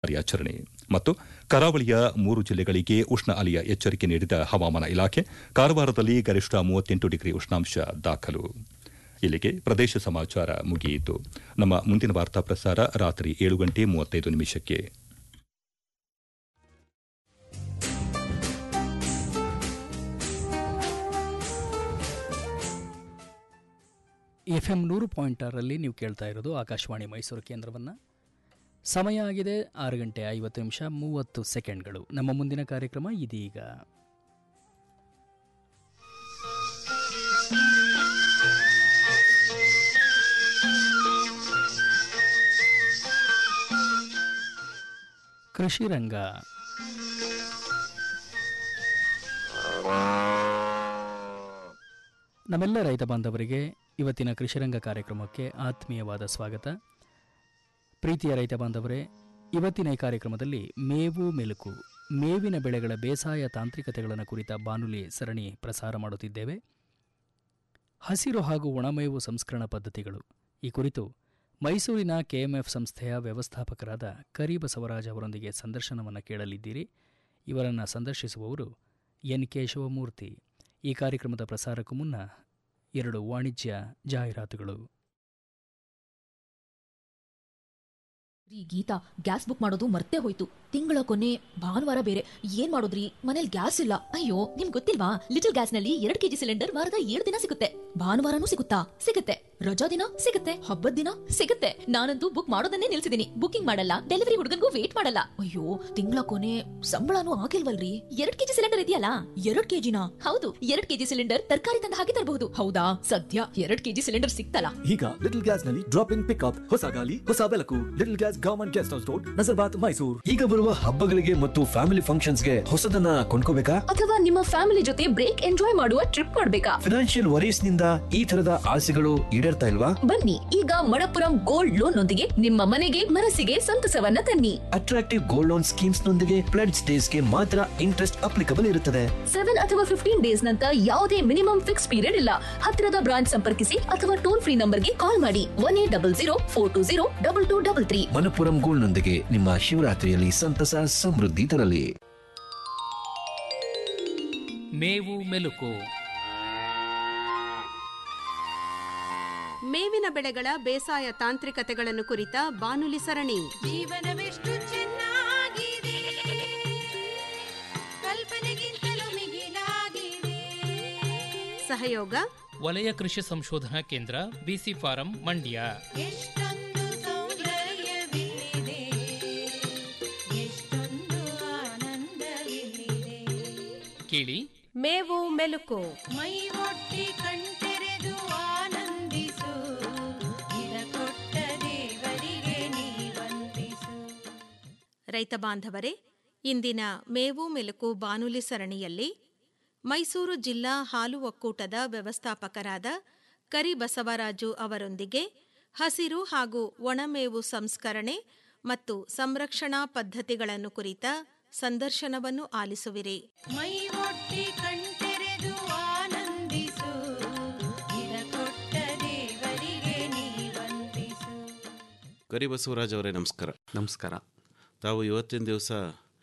ಕಾರ್ಯಾಚರಣೆ ಮತ್ತು ಕರಾವಳಿಯ ಮೂರು ಜಿಲ್ಲೆಗಳಿಗೆ ಉಷ್ಣ ಅಲೆಯ ಎಚ್ಚರಿಕೆ ನೀಡಿದ ಹವಾಮಾನ ಇಲಾಖೆ ಕಾರವಾರದಲ್ಲಿ ಗರಿಷ್ಠ ಮೂವತ್ತೆಂಟು ಡಿಗ್ರಿ ಉಷ್ಣಾಂಶ ದಾಖಲು ಇಲ್ಲಿಗೆ ಪ್ರದೇಶ ಸಮಾಚಾರ ಮುಗಿಯಿತು ನಮ್ಮ ಮುಂದಿನ ವಾರ್ತಾ ಪ್ರಸಾರ ರಾತ್ರಿ ಏಳು ಗಂಟೆ ಮೂವತ್ತೈದು ನಿಮಿಷಕ್ಕೆ ಎಫ್ ಎಂ ನೂರು ಪಾಯಿಂಟ್ ಆರರಲ್ಲಿ ನೀವು ಕೇಳ್ತಾ ಇರೋದು ಆಕಾಶವಾಣಿ ಮೈಸೂರು ಕೇಂದ್ರವನ್ನು ಸಮಯ ಆಗಿದೆ ಆರು ಗಂಟೆ ಐವತ್ತು ನಿಮಿಷ ಮೂವತ್ತು ಸೆಕೆಂಡ್ಗಳು ನಮ್ಮ ಮುಂದಿನ ಕಾರ್ಯಕ್ರಮ ಇದೀಗ ಕೃಷಿ ರಂಗ ನಮ್ಮೆಲ್ಲ ರೈತ ಬಾಂಧವರಿಗೆ ಇವತ್ತಿನ ಕೃಷಿರಂಗ ಕಾರ್ಯಕ್ರಮಕ್ಕೆ ಆತ್ಮೀಯವಾದ ಸ್ವಾಗತ ಪ್ರೀತಿಯ ರೈತ ಬಾಂಧವರೇ ಇವತ್ತಿನ ಈ ಕಾರ್ಯಕ್ರಮದಲ್ಲಿ ಮೇವು ಮೆಲುಕು ಮೇವಿನ ಬೆಳೆಗಳ ಬೇಸಾಯ ತಾಂತ್ರಿಕತೆಗಳನ್ನು ಕುರಿತ ಬಾನುಲಿ ಸರಣಿ ಪ್ರಸಾರ ಮಾಡುತ್ತಿದ್ದೇವೆ ಹಸಿರು ಹಾಗೂ ಒಣಮೇವು ಸಂಸ್ಕರಣಾ ಪದ್ಧತಿಗಳು ಈ ಕುರಿತು ಮೈಸೂರಿನ ಕೆಎಂಎಫ್ ಸಂಸ್ಥೆಯ ವ್ಯವಸ್ಥಾಪಕರಾದ ಕರಿ ಬಸವರಾಜ್ ಅವರೊಂದಿಗೆ ಸಂದರ್ಶನವನ್ನು ಕೇಳಲಿದ್ದೀರಿ ಇವರನ್ನು ಸಂದರ್ಶಿಸುವವರು ಎನ್ ಕೇಶವಮೂರ್ತಿ ಈ ಕಾರ್ಯಕ್ರಮದ ಪ್ರಸಾರಕ್ಕೂ ಮುನ್ನ ಎರಡು ವಾಣಿಜ್ಯ ಜಾಹೀರಾತುಗಳು ರೀ ಗೀತಾ ಗ್ಯಾಸ್ ಬುಕ್ ಮಾಡೋದು ಮರ್ತೇ ಹೋಯ್ತು ತಿಂಗಳ ಕೊನೆ ಭಾನುವಾರ ಬೇರೆ ಏನ್ ಮಾಡೋದ್ರಿ ಮನೇಲಿ ಗ್ಯಾಸ್ ಇಲ್ಲ ಅಯ್ಯೋ ನಿಮ್ ಗೊತ್ತಿಲ್ವಾ ಲಿಟಲ್ ಗ್ಯಾಸ್ ನಲ್ಲಿ ಎರಡ್ ಕೆಜಿ ಸಿಲಿಂಡರ್ ವಾರದ ಏಳು ದಿನ ಸಿಗುತ್ತೆ ಭಾನುವಾರನೂ ಸಿಗುತ್ತಾ ಸಿಗುತ್ತೆ ರಜಾ ದಿನ ಸಿಗುತ್ತೆ ಹಬ್ಬದ ದಿನ ಸಿಗುತ್ತೆ ನಾನಂತೂ ಬುಕ್ ಮಾಡೋದನ್ನೇ ನಿಲ್ಸಿದೀನಿ ಬುಕಿಂಗ್ ಮಾಡಲ್ಲ ಡೆಲಿವರಿ ಹುಡುಗನ್ಗೂ ವೇಟ್ ಮಾಡಲ್ಲ ಅಯ್ಯೋ ತಿಂಗಳ ಕೊನೆ ಸಂಬಳನೂ ಆಗಿಲ್ವಲ್ರಿ ಎರಡ್ ಕೆಜಿ ಸಿಲಿಂಡರ್ ಇದೆಯಲ್ಲ ಎರಡ್ ಕೆಜಿನ ಹೌದು ಎರಡ್ ಕೆಜಿ ಸಿಲಿಂಡರ್ ತರಕಾರಿ ತಂದು ಹಾಕಿ ತರಬಹುದು ಹೌದಾ ಸದ್ಯ ಎರಡ್ ಕೆಜಿ ಸಿಲಿಂಡರ್ ಸಿಕ್ತಲ್ಲ ಈಗ ಲಿಟಲ್ ಗ್ಯಾಸ್ ನಲ್ಲಿ ಡ್ರಾಪ್ ಇನ್ ಪಿಕ್ಅಪ್ ಹೊಸ ಗಾಲಿ ಹೊಸ ಬೆಳಕು little gas government guest house road Nazarbad Mysuru ಈಗ ಬರುವ ಹಬ್ಬಗಳಿಗೆ ಮತ್ತು ಫ್ಯಾಮಿಲಿ ಫಂಕ್ಷನ್ಸ್ ಗೆ ಹೊಸದನ್ನ ಕೊಂಡ್ಕೋಬೇಕಾ ಅಥವಾ ನಿಮ್ಮ ಫ್ಯಾಮಿಲಿ ಜೊತೆ ಬ್ರೇಕ್ ಎಂಜಾಯ್ ಮಾಡುವ ಟ್ರಿಪ್ ಮಾಡ್ಬೇಕಾ ಫಿನಾನ್ಷಿಯಲ್ ವರೀಸ್ ನಿಂದ ಈ ತರದ ಆಸೆಗಳು ಈಡೇರ್ತಾ ಇಲ್ವಾ ಬನ್ನಿ ಈಗ ಮಣಪುರಂ ಗೋಲ್ಡ್ ಲೋನ್ ನೊಂದಿಗೆ ನಿಮ್ಮ ಮನೆಗೆ ಮನಸ್ಸಿಗೆ ಸಂತಸವನ್ನ ತನ್ನಿ ಅಟ್ರಾಕ್ಟಿವ್ ಗೋಲ್ಡ್ ಲೋನ್ ಸ್ಕೀಮ್ಸ್ ನೊಂದಿಗೆ ಪ್ಲೆಡ್ಸ್ ಡೇಸ್ ಗೆ ಮಾತ್ರ ಇಂಟ್ರೆಸ್ಟ್ ಅಪ್ಲಿಕಬಲ್ ಇರುತ್ತದೆ ಸೆವೆನ್ ಅಥವಾ ಫಿಫ್ಟೀನ್ ಡೇಸ್ ನಂತರ ಯಾವುದೇ ಮಿನಿಮಮ್ ಫಿಕ್ಸ್ ಪೀರಿಯಡ್ ಇಲ್ಲ ಹತ್ತಿರದ ಬ್ರಾಂಚ್ ಸಂಪರ್ಕಿಸಿ ಅಥವಾ ಟೋಲ್ ಫ್ರೀ ನಂಬರ್ಗೆ ಕಾಲ್ ಮಾಡಿ one eight double zero four two zero double two double three Manappuram gold ನೊಂದಿಗೆ ನಿಮ್ಮ ಶಿವರಾತ್ರಿಯಲ್ಲಿ ಸಂತಸ ಸಮೃದ್ಧಿ ತರಲಿ ಮೇವು ಮೆಲುಕು ಮೇವಿನ ಬೆಳೆಗಳ ಬೇಸಾಯ ತಾಂತ್ರಿಕತೆಗಳನ್ನು ಕುರಿತ ಬಾನುಲಿ ಸರಣಿ ಜೀವನವೆಷ್ಟು ಚೆನ್ನಾಗಿದೆ ಕಲ್ಪನೆಗಿಂತಲೂ ಮಿಗಿಲಾಗಿದೆ ಸಹಯೋಗ ವಲಯ ಕೃಷಿ ಸಂಶೋಧನಾ ಕೇಂದ್ರ ಬಿಸಿ ಫಾರಂ ಮಂಡ್ಯ ಎಷ್ಟೊಂದು ಸೌಂದರ್ಯವಿಲ್ಲಿದೆ ಎಷ್ಟೊಂದು ಆನಂದವಿಲ್ಲಿದೆ ಕೇಳಿ ಮೇವು ಮೆಲುಕು ಮೈ ಒಟ್ಟಿ ಕಣ್ತೆರೆದು ಆನಂದಿಸು ಇದ ಕೊಟ್ಟ ದೇವರಿಗೆ ನೀ ವಂದಿಸು ರೈತ ಬಾಂಧವರೇ ಇಂದಿನ ಮೇವು ಮೆಲುಕು ಬಾನುಲಿ ಸರಣಿಯಲ್ಲಿ ಮೈಸೂರು ಜಿಲ್ಲಾ ಹಾಲು ಒಕ್ಕೂಟದ ವ್ಯವಸ್ಥಾಪಕರಾದ ಕರಿ ಬಸವರಾಜು ಅವರೊಂದಿಗೆ ಹಸಿರು ಹಾಗೂ ಒಣಮೇವು ಸಂಸ್ಕರಣೆ ಮತ್ತು ಸಂರಕ್ಷಣಾ ಪದ್ಧತಿಗಳನ್ನು ಕುರಿತ ಸಂದರ್ಶನವನ್ನು ಆಲಿಸುವಿರಿ ಮೈ ಒಟ್ಟಿ ಕಣ್ತೆರೆದು ಆನಂದಿಸು ಇದ ಕೊಟ್ಟ ದೇವರಿಗೆ ನೀ ವಂದಿಸು ಕರಿಬಸವರಾಜ್ ಅವರೇ ನಮಸ್ಕಾರ ನಮಸ್ಕಾರ ತಾವು ಇವತ್ತಿನ ದಿವಸ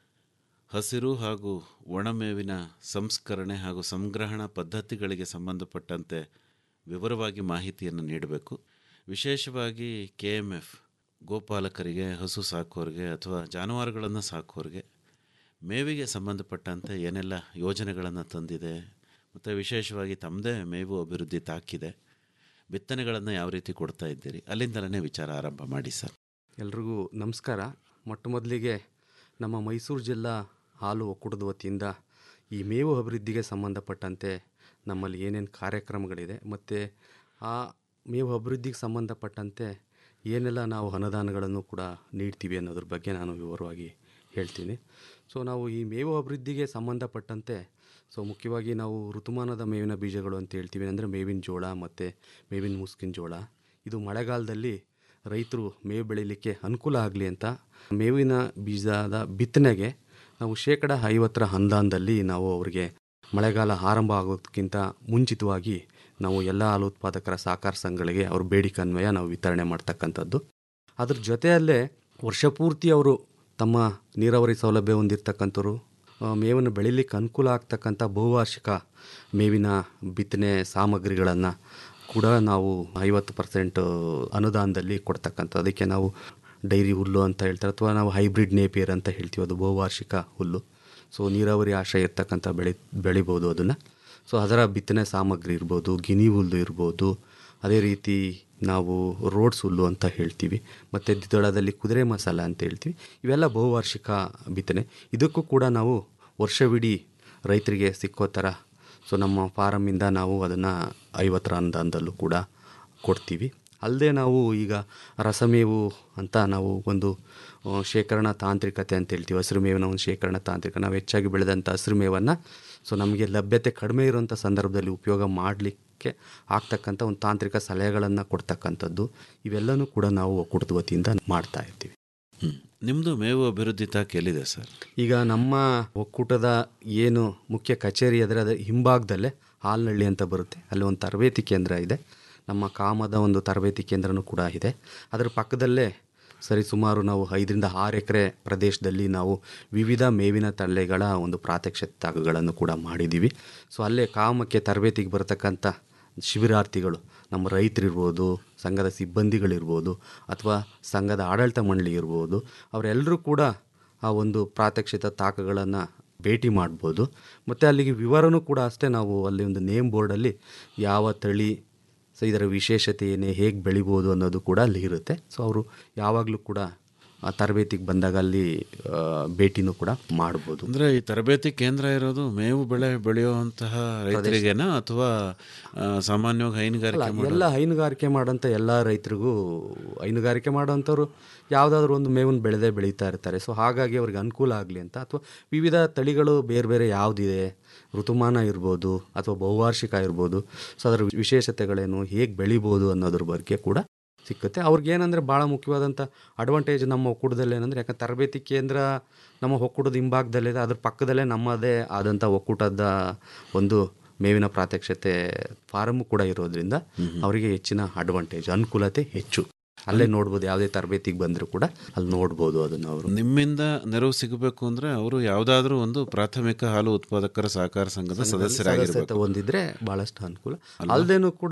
ಹಸಿರು ಹಾಗೂ ಒಣಮೇವಿನ ಸಂಸ್ಕರಣೆ ಹಾಗೂ ಸಂಗ್ರಹಣ ಪದ್ಧತಿಗಳಿಗೆ ಸಂಬಂಧಪಟ್ಟಂತೆ ವಿವರವಾಗಿ ಮಾಹಿತಿಯನ್ನು ನೀಡಬೇಕು ವಿಶೇಷವಾಗಿ ಕೆ ಎಮ್ ಎಫ್ ಗೋಪಾಲಕರಿಗೆ ಹಸು ಸಾಕೋರಿಗೆ ಅಥವಾ ಜಾನುವಾರುಗಳನ್ನು ಸಾಕೋರಿಗೆ ಮೇವಿಗೆ ಸಂಬಂಧಪಟ್ಟಂತೆ ಏನೆಲ್ಲ ಯೋಜನೆಗಳನ್ನು ತಂದಿದೆ ಮತ್ತು ವಿಶೇಷವಾಗಿ ತಮ್ಮದೇ ಮೇವು ಅಭಿವೃದ್ಧಿ ತಾಕಿದೆ ಬಿತ್ತನೆಗಳನ್ನು ಯಾವ ರೀತಿ ಕೊಡ್ತಾ ಇದ್ದೀರಿ ಅಲ್ಲಿಂದಲೇ ವಿಚಾರ ಆರಂಭ ಮಾಡಿ ಸರ್ ಎಲ್ರಿಗೂ ನಮಸ್ಕಾರ ಮೊಟ್ಟ ಮೊದಲಿಗೆ ನಮ್ಮ ಮೈಸೂರು ಜಿಲ್ಲಾ ಹಾಲು ಒಕ್ಕೂಟದ ವತಿಯಿಂದ ಈ ಮೇವು ಅಭಿವೃದ್ಧಿಗೆ ಸಂಬಂಧಪಟ್ಟಂತೆ ನಮ್ಮಲ್ಲಿ ಏನೇನು ಕಾರ್ಯಕ್ರಮಗಳಿದೆ ಮತ್ತು ಆ ಮೇವು ಅಭಿವೃದ್ಧಿಗೆ ಸಂಬಂಧಪಟ್ಟಂತೆ ಏನೆಲ್ಲ ನಾವು ಅನುದಾನಗಳನ್ನು ಕೂಡ ನೀಡ್ತೀವಿ ಅನ್ನೋದ್ರ ಬಗ್ಗೆ ನಾನು ವಿವರವಾಗಿ ಹೇಳ್ತೀನಿ ಸೊ ನಾವು ಈ ಮೇವು ಅಭಿವೃದ್ಧಿಗೆ ಸಂಬಂಧಪಟ್ಟಂತೆ ಸೊ ಮುಖ್ಯವಾಗಿ ನಾವು ಋತುಮಾನದ ಮೇವಿನ ಬೀಜಗಳು ಅಂತ ಹೇಳ್ತೀವಿ ಅಂದರೆ ಮೇವಿನ ಜೋಳ ಮತ್ತು ಮೇವಿನ ಮುಸ್ಕಿನ ಜೋಳ ಇದು ಮಳೆಗಾಲದಲ್ಲಿ ರೈತರು ಮೇವು ಬೆಳೀಲಿಕ್ಕೆ ಅನುಕೂಲ ಆಗಲಿ ಅಂತ ಮೇವಿನ ಬೀಜದ ಬಿತ್ತನೆಗೆ ನಾವು ಶೇಕಡ ಐವತ್ತರ ಅನುದಾನದಲ್ಲಿ ನಾವು ಅವರಿಗೆ ಮಳೆಗಾಲ ಆರಂಭ ಆಗೋದಕ್ಕಿಂತ ಮುಂಚಿತವಾಗಿ ನಾವು ಎಲ್ಲ ಹಾಲು ಉತ್ಪಾದಕರ ಸಹಕಾರ ಸಂಘಗಳಿಗೆ ಅವ್ರ ಬೇಡಿಕೆ ಅನ್ವಯ ನಾವು ವಿತರಣೆ ಮಾಡ್ತಕ್ಕಂಥದ್ದು ಅದ್ರ ಜೊತೆಯಲ್ಲೇ ವರ್ಷಪೂರ್ತಿ ಅವರು ತಮ್ಮ ನೀರಾವರಿ ಸೌಲಭ್ಯ ಹೊಂದಿರತಕ್ಕಂಥವ್ರು ಆ, ಮೇವನ್ನು ಬೆಳಿಲಿಕ್ಕೆ ಅನುಕೂಲ ಆಗ್ತಕ್ಕಂಥ ಬಹುವಾರ್ಷಿಕ ಮೇವಿನ ಬಿತ್ತನೆ ಸಾಮಗ್ರಿಗಳನ್ನು ಕೂಡ ನಾವು ಐವತ್ತು ಪರ್ಸೆಂಟ್ ಅನುದಾನದಲ್ಲಿ ಕೊಡ್ತಕ್ಕಂಥ ಅದಕ್ಕೆ ನಾವು ಡೈರಿ ಹುಲ್ಲು ಅಂತ ಹೇಳ್ತಾರೆ ಅಥವಾ ನಾವು ಹೈಬ್ರಿಡ್ ನೇಪಿಯರ್ ಅಂತ ಹೇಳ್ತೀವಿ ಅದು ಬಹುವಾರ್ಷಿಕ ಹುಲ್ಲು ಸೊ ನೀರಾವರಿ ಆಶ್ರಯ ಇರ್ತಕ್ಕಂಥ ಬೆಳೆ ಬೆಳಿಬೋದು ಅದನ್ನು ಸೊ ಅದರ ಬಿತ್ತನೆ ಸಾಮಗ್ರಿ ಇರ್ಬೋದು ಗಿನಿ ಹುಲ್ಲು ಇರ್ಬೋದು ಅದೇ ರೀತಿ ನಾವು ರೋಡ್ಸ್ ಹುಲ್ಲು ಅಂತ ಹೇಳ್ತೀವಿ ಮತ್ತು ದ್ವಿದಳದಲ್ಲಿ ಕುದುರೆ ಮಸಾಲ ಅಂತ ಹೇಳ್ತೀವಿ ಇವೆಲ್ಲ ಬಹುವಾರ್ಷಿಕ ಬಿತ್ತನೆ ಇದಕ್ಕೂ ಕೂಡ ನಾವು ವರ್ಷವಿಡೀ ರೈತರಿಗೆ ಸಿಕ್ಕೋ ಥರ ಸೊ ನಮ್ಮ ಫಾರಮ್ಮಿಂದ ನಾವು ಅದನ್ನು ಐವತ್ತರ ಅನುದಾನದಲ್ಲೂ ಕೂಡ ಕೊಡ್ತೀವಿ ಅಲ್ಲದೆ ನಾವು ಈಗ ರಸಮೇವು ಅಂತ ನಾವು ಒಂದು ಆ, ಶೇಖರಣಾ ತಾಂತ್ರಿಕತೆ ಅಂತ ಹೇಳ್ತೀವಿ ಹಸಿರು ಮೇವಿನ ಒಂದು ಶೇಖರಣಾ ತಾಂತ್ರಿಕ ನಾವು ಹೆಚ್ಚಾಗಿ ಬೆಳೆದಂಥ ಹಸಿರು ಮೇವನ್ನು ಸೊ ನಮಗೆ ಲಭ್ಯತೆ ಕಡಿಮೆ ಇರುವಂಥ ಸಂದರ್ಭದಲ್ಲಿ ಉಪಯೋಗ ಮಾಡಲಿಕ್ಕೆ ಆಗ್ತಕ್ಕಂಥ ಒಂದು ತಾಂತ್ರಿಕ ಸಲಹೆಗಳನ್ನು ಕೊಡ್ತಕ್ಕಂಥದ್ದು ಇವೆಲ್ಲನೂ ಕೂಡ ನಾವು ಒಕ್ಕೂಟದ ವತಿಯಿಂದ ಮಾಡ್ತಾ ಇರ್ತೀವಿ ನಿಮ್ಮದು ಮೇವು ಅಭಿವೃದ್ಧಿ ತಾಕ ಎಲ್ಲಿದೆ ಸರ್ ಈಗ ನಮ್ಮ ಒಕ್ಕೂಟದ ಏನು ಮುಖ್ಯ ಕಚೇರಿ ಅದರ ಅದರ ಹಿಂಭಾಗದಲ್ಲೇ ಹಾಲ್ನಳ್ಳಿ ಅಂತ ಬರುತ್ತೆ ಅಲ್ಲಿ ಒಂದು ತರಬೇತಿ ಕೇಂದ್ರ ಇದೆ ನಮ್ಮ ಕಾಮದ ಒಂದು ತರಬೇತಿ ಕೇಂದ್ರನೂ ಕೂಡ ಇದೆ ಅದರ ಪಕ್ಕದಲ್ಲೇ ಸರಿ ಸುಮಾರು ನಾವು ಐದರಿಂದ ಆರು ಎಕರೆ ಪ್ರದೇಶದಲ್ಲಿ ನಾವು ವಿವಿಧ ಮೇವಿನ ತಳ್ಳೆಗಳ ಒಂದು ಪ್ರಾತ್ಯಕ್ಷಿತೆಗಳನ್ನು ಕೂಡ ಮಾಡಿದ್ದೀವಿ ಸೊ ಅಲ್ಲೇ ಕಾಮಕ್ಕೆ ತರಬೇತಿಗೆ ಬರತಕ್ಕಂಥ ಶಿಬಿರಾರ್ಥಿಗಳು ನಮ್ಮ ರೈತರಿರ್ಬೋದು ಸಂಘದ ಸಿಬ್ಬಂದಿಗಳಿರ್ಬೋದು ಅಥವಾ ಸಂಘದ ಆಡಳಿತ ಮಂಡಳಿ ಇರ್ಬೋದು ಅವರೆಲ್ಲರೂ ಕೂಡ ಆ ಒಂದು ಪ್ರಾತ್ಯಕ್ಷಿತ ತಾಕಗಳನ್ನು ಭೇಟಿ ಮಾಡ್ಬೋದು ಮತ್ತು ಅಲ್ಲಿಗೆ ವಿವರನೂ ಕೂಡ ಅಷ್ಟೇ ನಾವು ಅಲ್ಲಿ ಒಂದು ನೇಮ್ ಬೋರ್ಡಲ್ಲಿ ಯಾವ ತಳಿ ಸೊ ಇದರ ವಿಶೇಷತೆ ಏನೇ ಹೇಗೆ ಬೆಳಿಬೋದು ಅನ್ನೋದು ಕೂಡ ಅಲ್ಲಿ ಇರುತ್ತೆ ಸೊ ಅವರು ಯಾವಾಗಲೂ ಕೂಡ ಆ ತರಬೇತಿಗೆ ಬಂದಾಗ ಅಲ್ಲಿ ಆ, ಭೇಟಿನೂ ಕೂಡ ಮಾಡ್ಬೋದು ಅಂದರೆ ಈ ತರಬೇತಿ ಕೇಂದ್ರ ಇರೋದು ಮೇವು ಬೆಳೆ ಬೆಳೆಯುವಂತಹ ರೈತರಿಗೇನಾ ಅಥವಾ ಆ, ಸಾಮಾನ್ಯವಾಗಿ ಹೈನುಗಾರಿಕೆ ಅಲ್ಲ, ಮಾಡೋ ಎಲ್ಲ ಹೈನುಗಾರಿಕೆ ಮಾಡೋಂಥ ಎಲ್ಲ ರೈತರಿಗೂ ಹೈನುಗಾರಿಕೆ ಮಾಡೋಂಥವ್ರು ಯಾವುದಾದ್ರೂ ಒಂದು ಮೇವನ್ನು ಬೆಳೆದೇ ಬೆಳೀತಾ ಇರ್ತಾರೆ ಸೊ ಹಾಗಾಗಿ ಅವ್ರಿಗೆ ಅನುಕೂಲ ಆಗಲಿ ಅಂತ ಅಥವಾ ವಿವಿಧ ತಳಿಗಳು ಬೇರೆ ಬೇರೆ ಯಾವುದಿದೆ ಋತುಮಾನ ಇರ್ಬೋದು ಅಥವಾ ಬಹುವಾರ್ಷಿಕ ಇರ್ಬೋದು ಸೊ ಅದರ ವಿಶೇಷತೆಗಳೇನು ಹೇಗೆ ಬೆಳಿಬೋದು ಅನ್ನೋದ್ರ ಬಗ್ಗೆ ಕೂಡ ಸಿಕ್ಕುತ್ತೆ ಅವ್ರಿಗೆ ಏನಂದರೆ ಭಾಳ ಮುಖ್ಯವಾದಂಥ ಅಡ್ವಾಂಟೇಜ್ ನಮ್ಮ ಒಕ್ಕೂಟದಲ್ಲಿ ಏನಂದರೆ ಯಾಕಂದ್ರೆ ತರಬೇತಿ ಕೇಂದ್ರ ನಮ್ಮ ಒಕ್ಕೂಟದ ಹಿಂಭಾಗದಲ್ಲಿದೆ ಅದ್ರ ಪಕ್ಕದಲ್ಲೇ ನಮ್ಮದೇ ಆದಂಥ ಒಕ್ಕೂಟದ ಒಂದು ಮೇವಿನ ಪ್ರಾತ್ಯಕ್ಷತೆ ಫಾರಮ್ ಕೂಡ ಇರೋದ್ರಿಂದ ಅವರಿಗೆ ಹೆಚ್ಚಿನ ಅಡ್ವಾಂಟೇಜ್ ಅನುಕೂಲತೆ ಹೆಚ್ಚು ಅಲ್ಲೇ ನೋಡ್ಬೋದು ಯಾವುದೇ ತರಬೇತಿಗೆ ಬಂದರೂ ಕೂಡ ಅಲ್ಲಿ ನೋಡ್ಬೋದು ಅದನ್ನು ಅವರು ನಿಮ್ಮಿಂದ ನೆರವು ಸಿಗಬೇಕು ಅಂದ್ರೆ ಅವರು ಯಾವುದಾದ್ರೂ ಒಂದು ಪ್ರಾಥಮಿಕ ಹಾಲು ಉತ್ಪಾದಕರ ಸಹಕಾರ ಸಂಘದ ಸದಸ್ಯರಾಗಿರ್ಬೇಕು ಸದಸ್ಯತ್ವ ಹೊಂದಿದ್ರೆ ಭಾಳಷ್ಟು ಅನುಕೂಲ ಅಲ್ಲದೇನು ಕೂಡ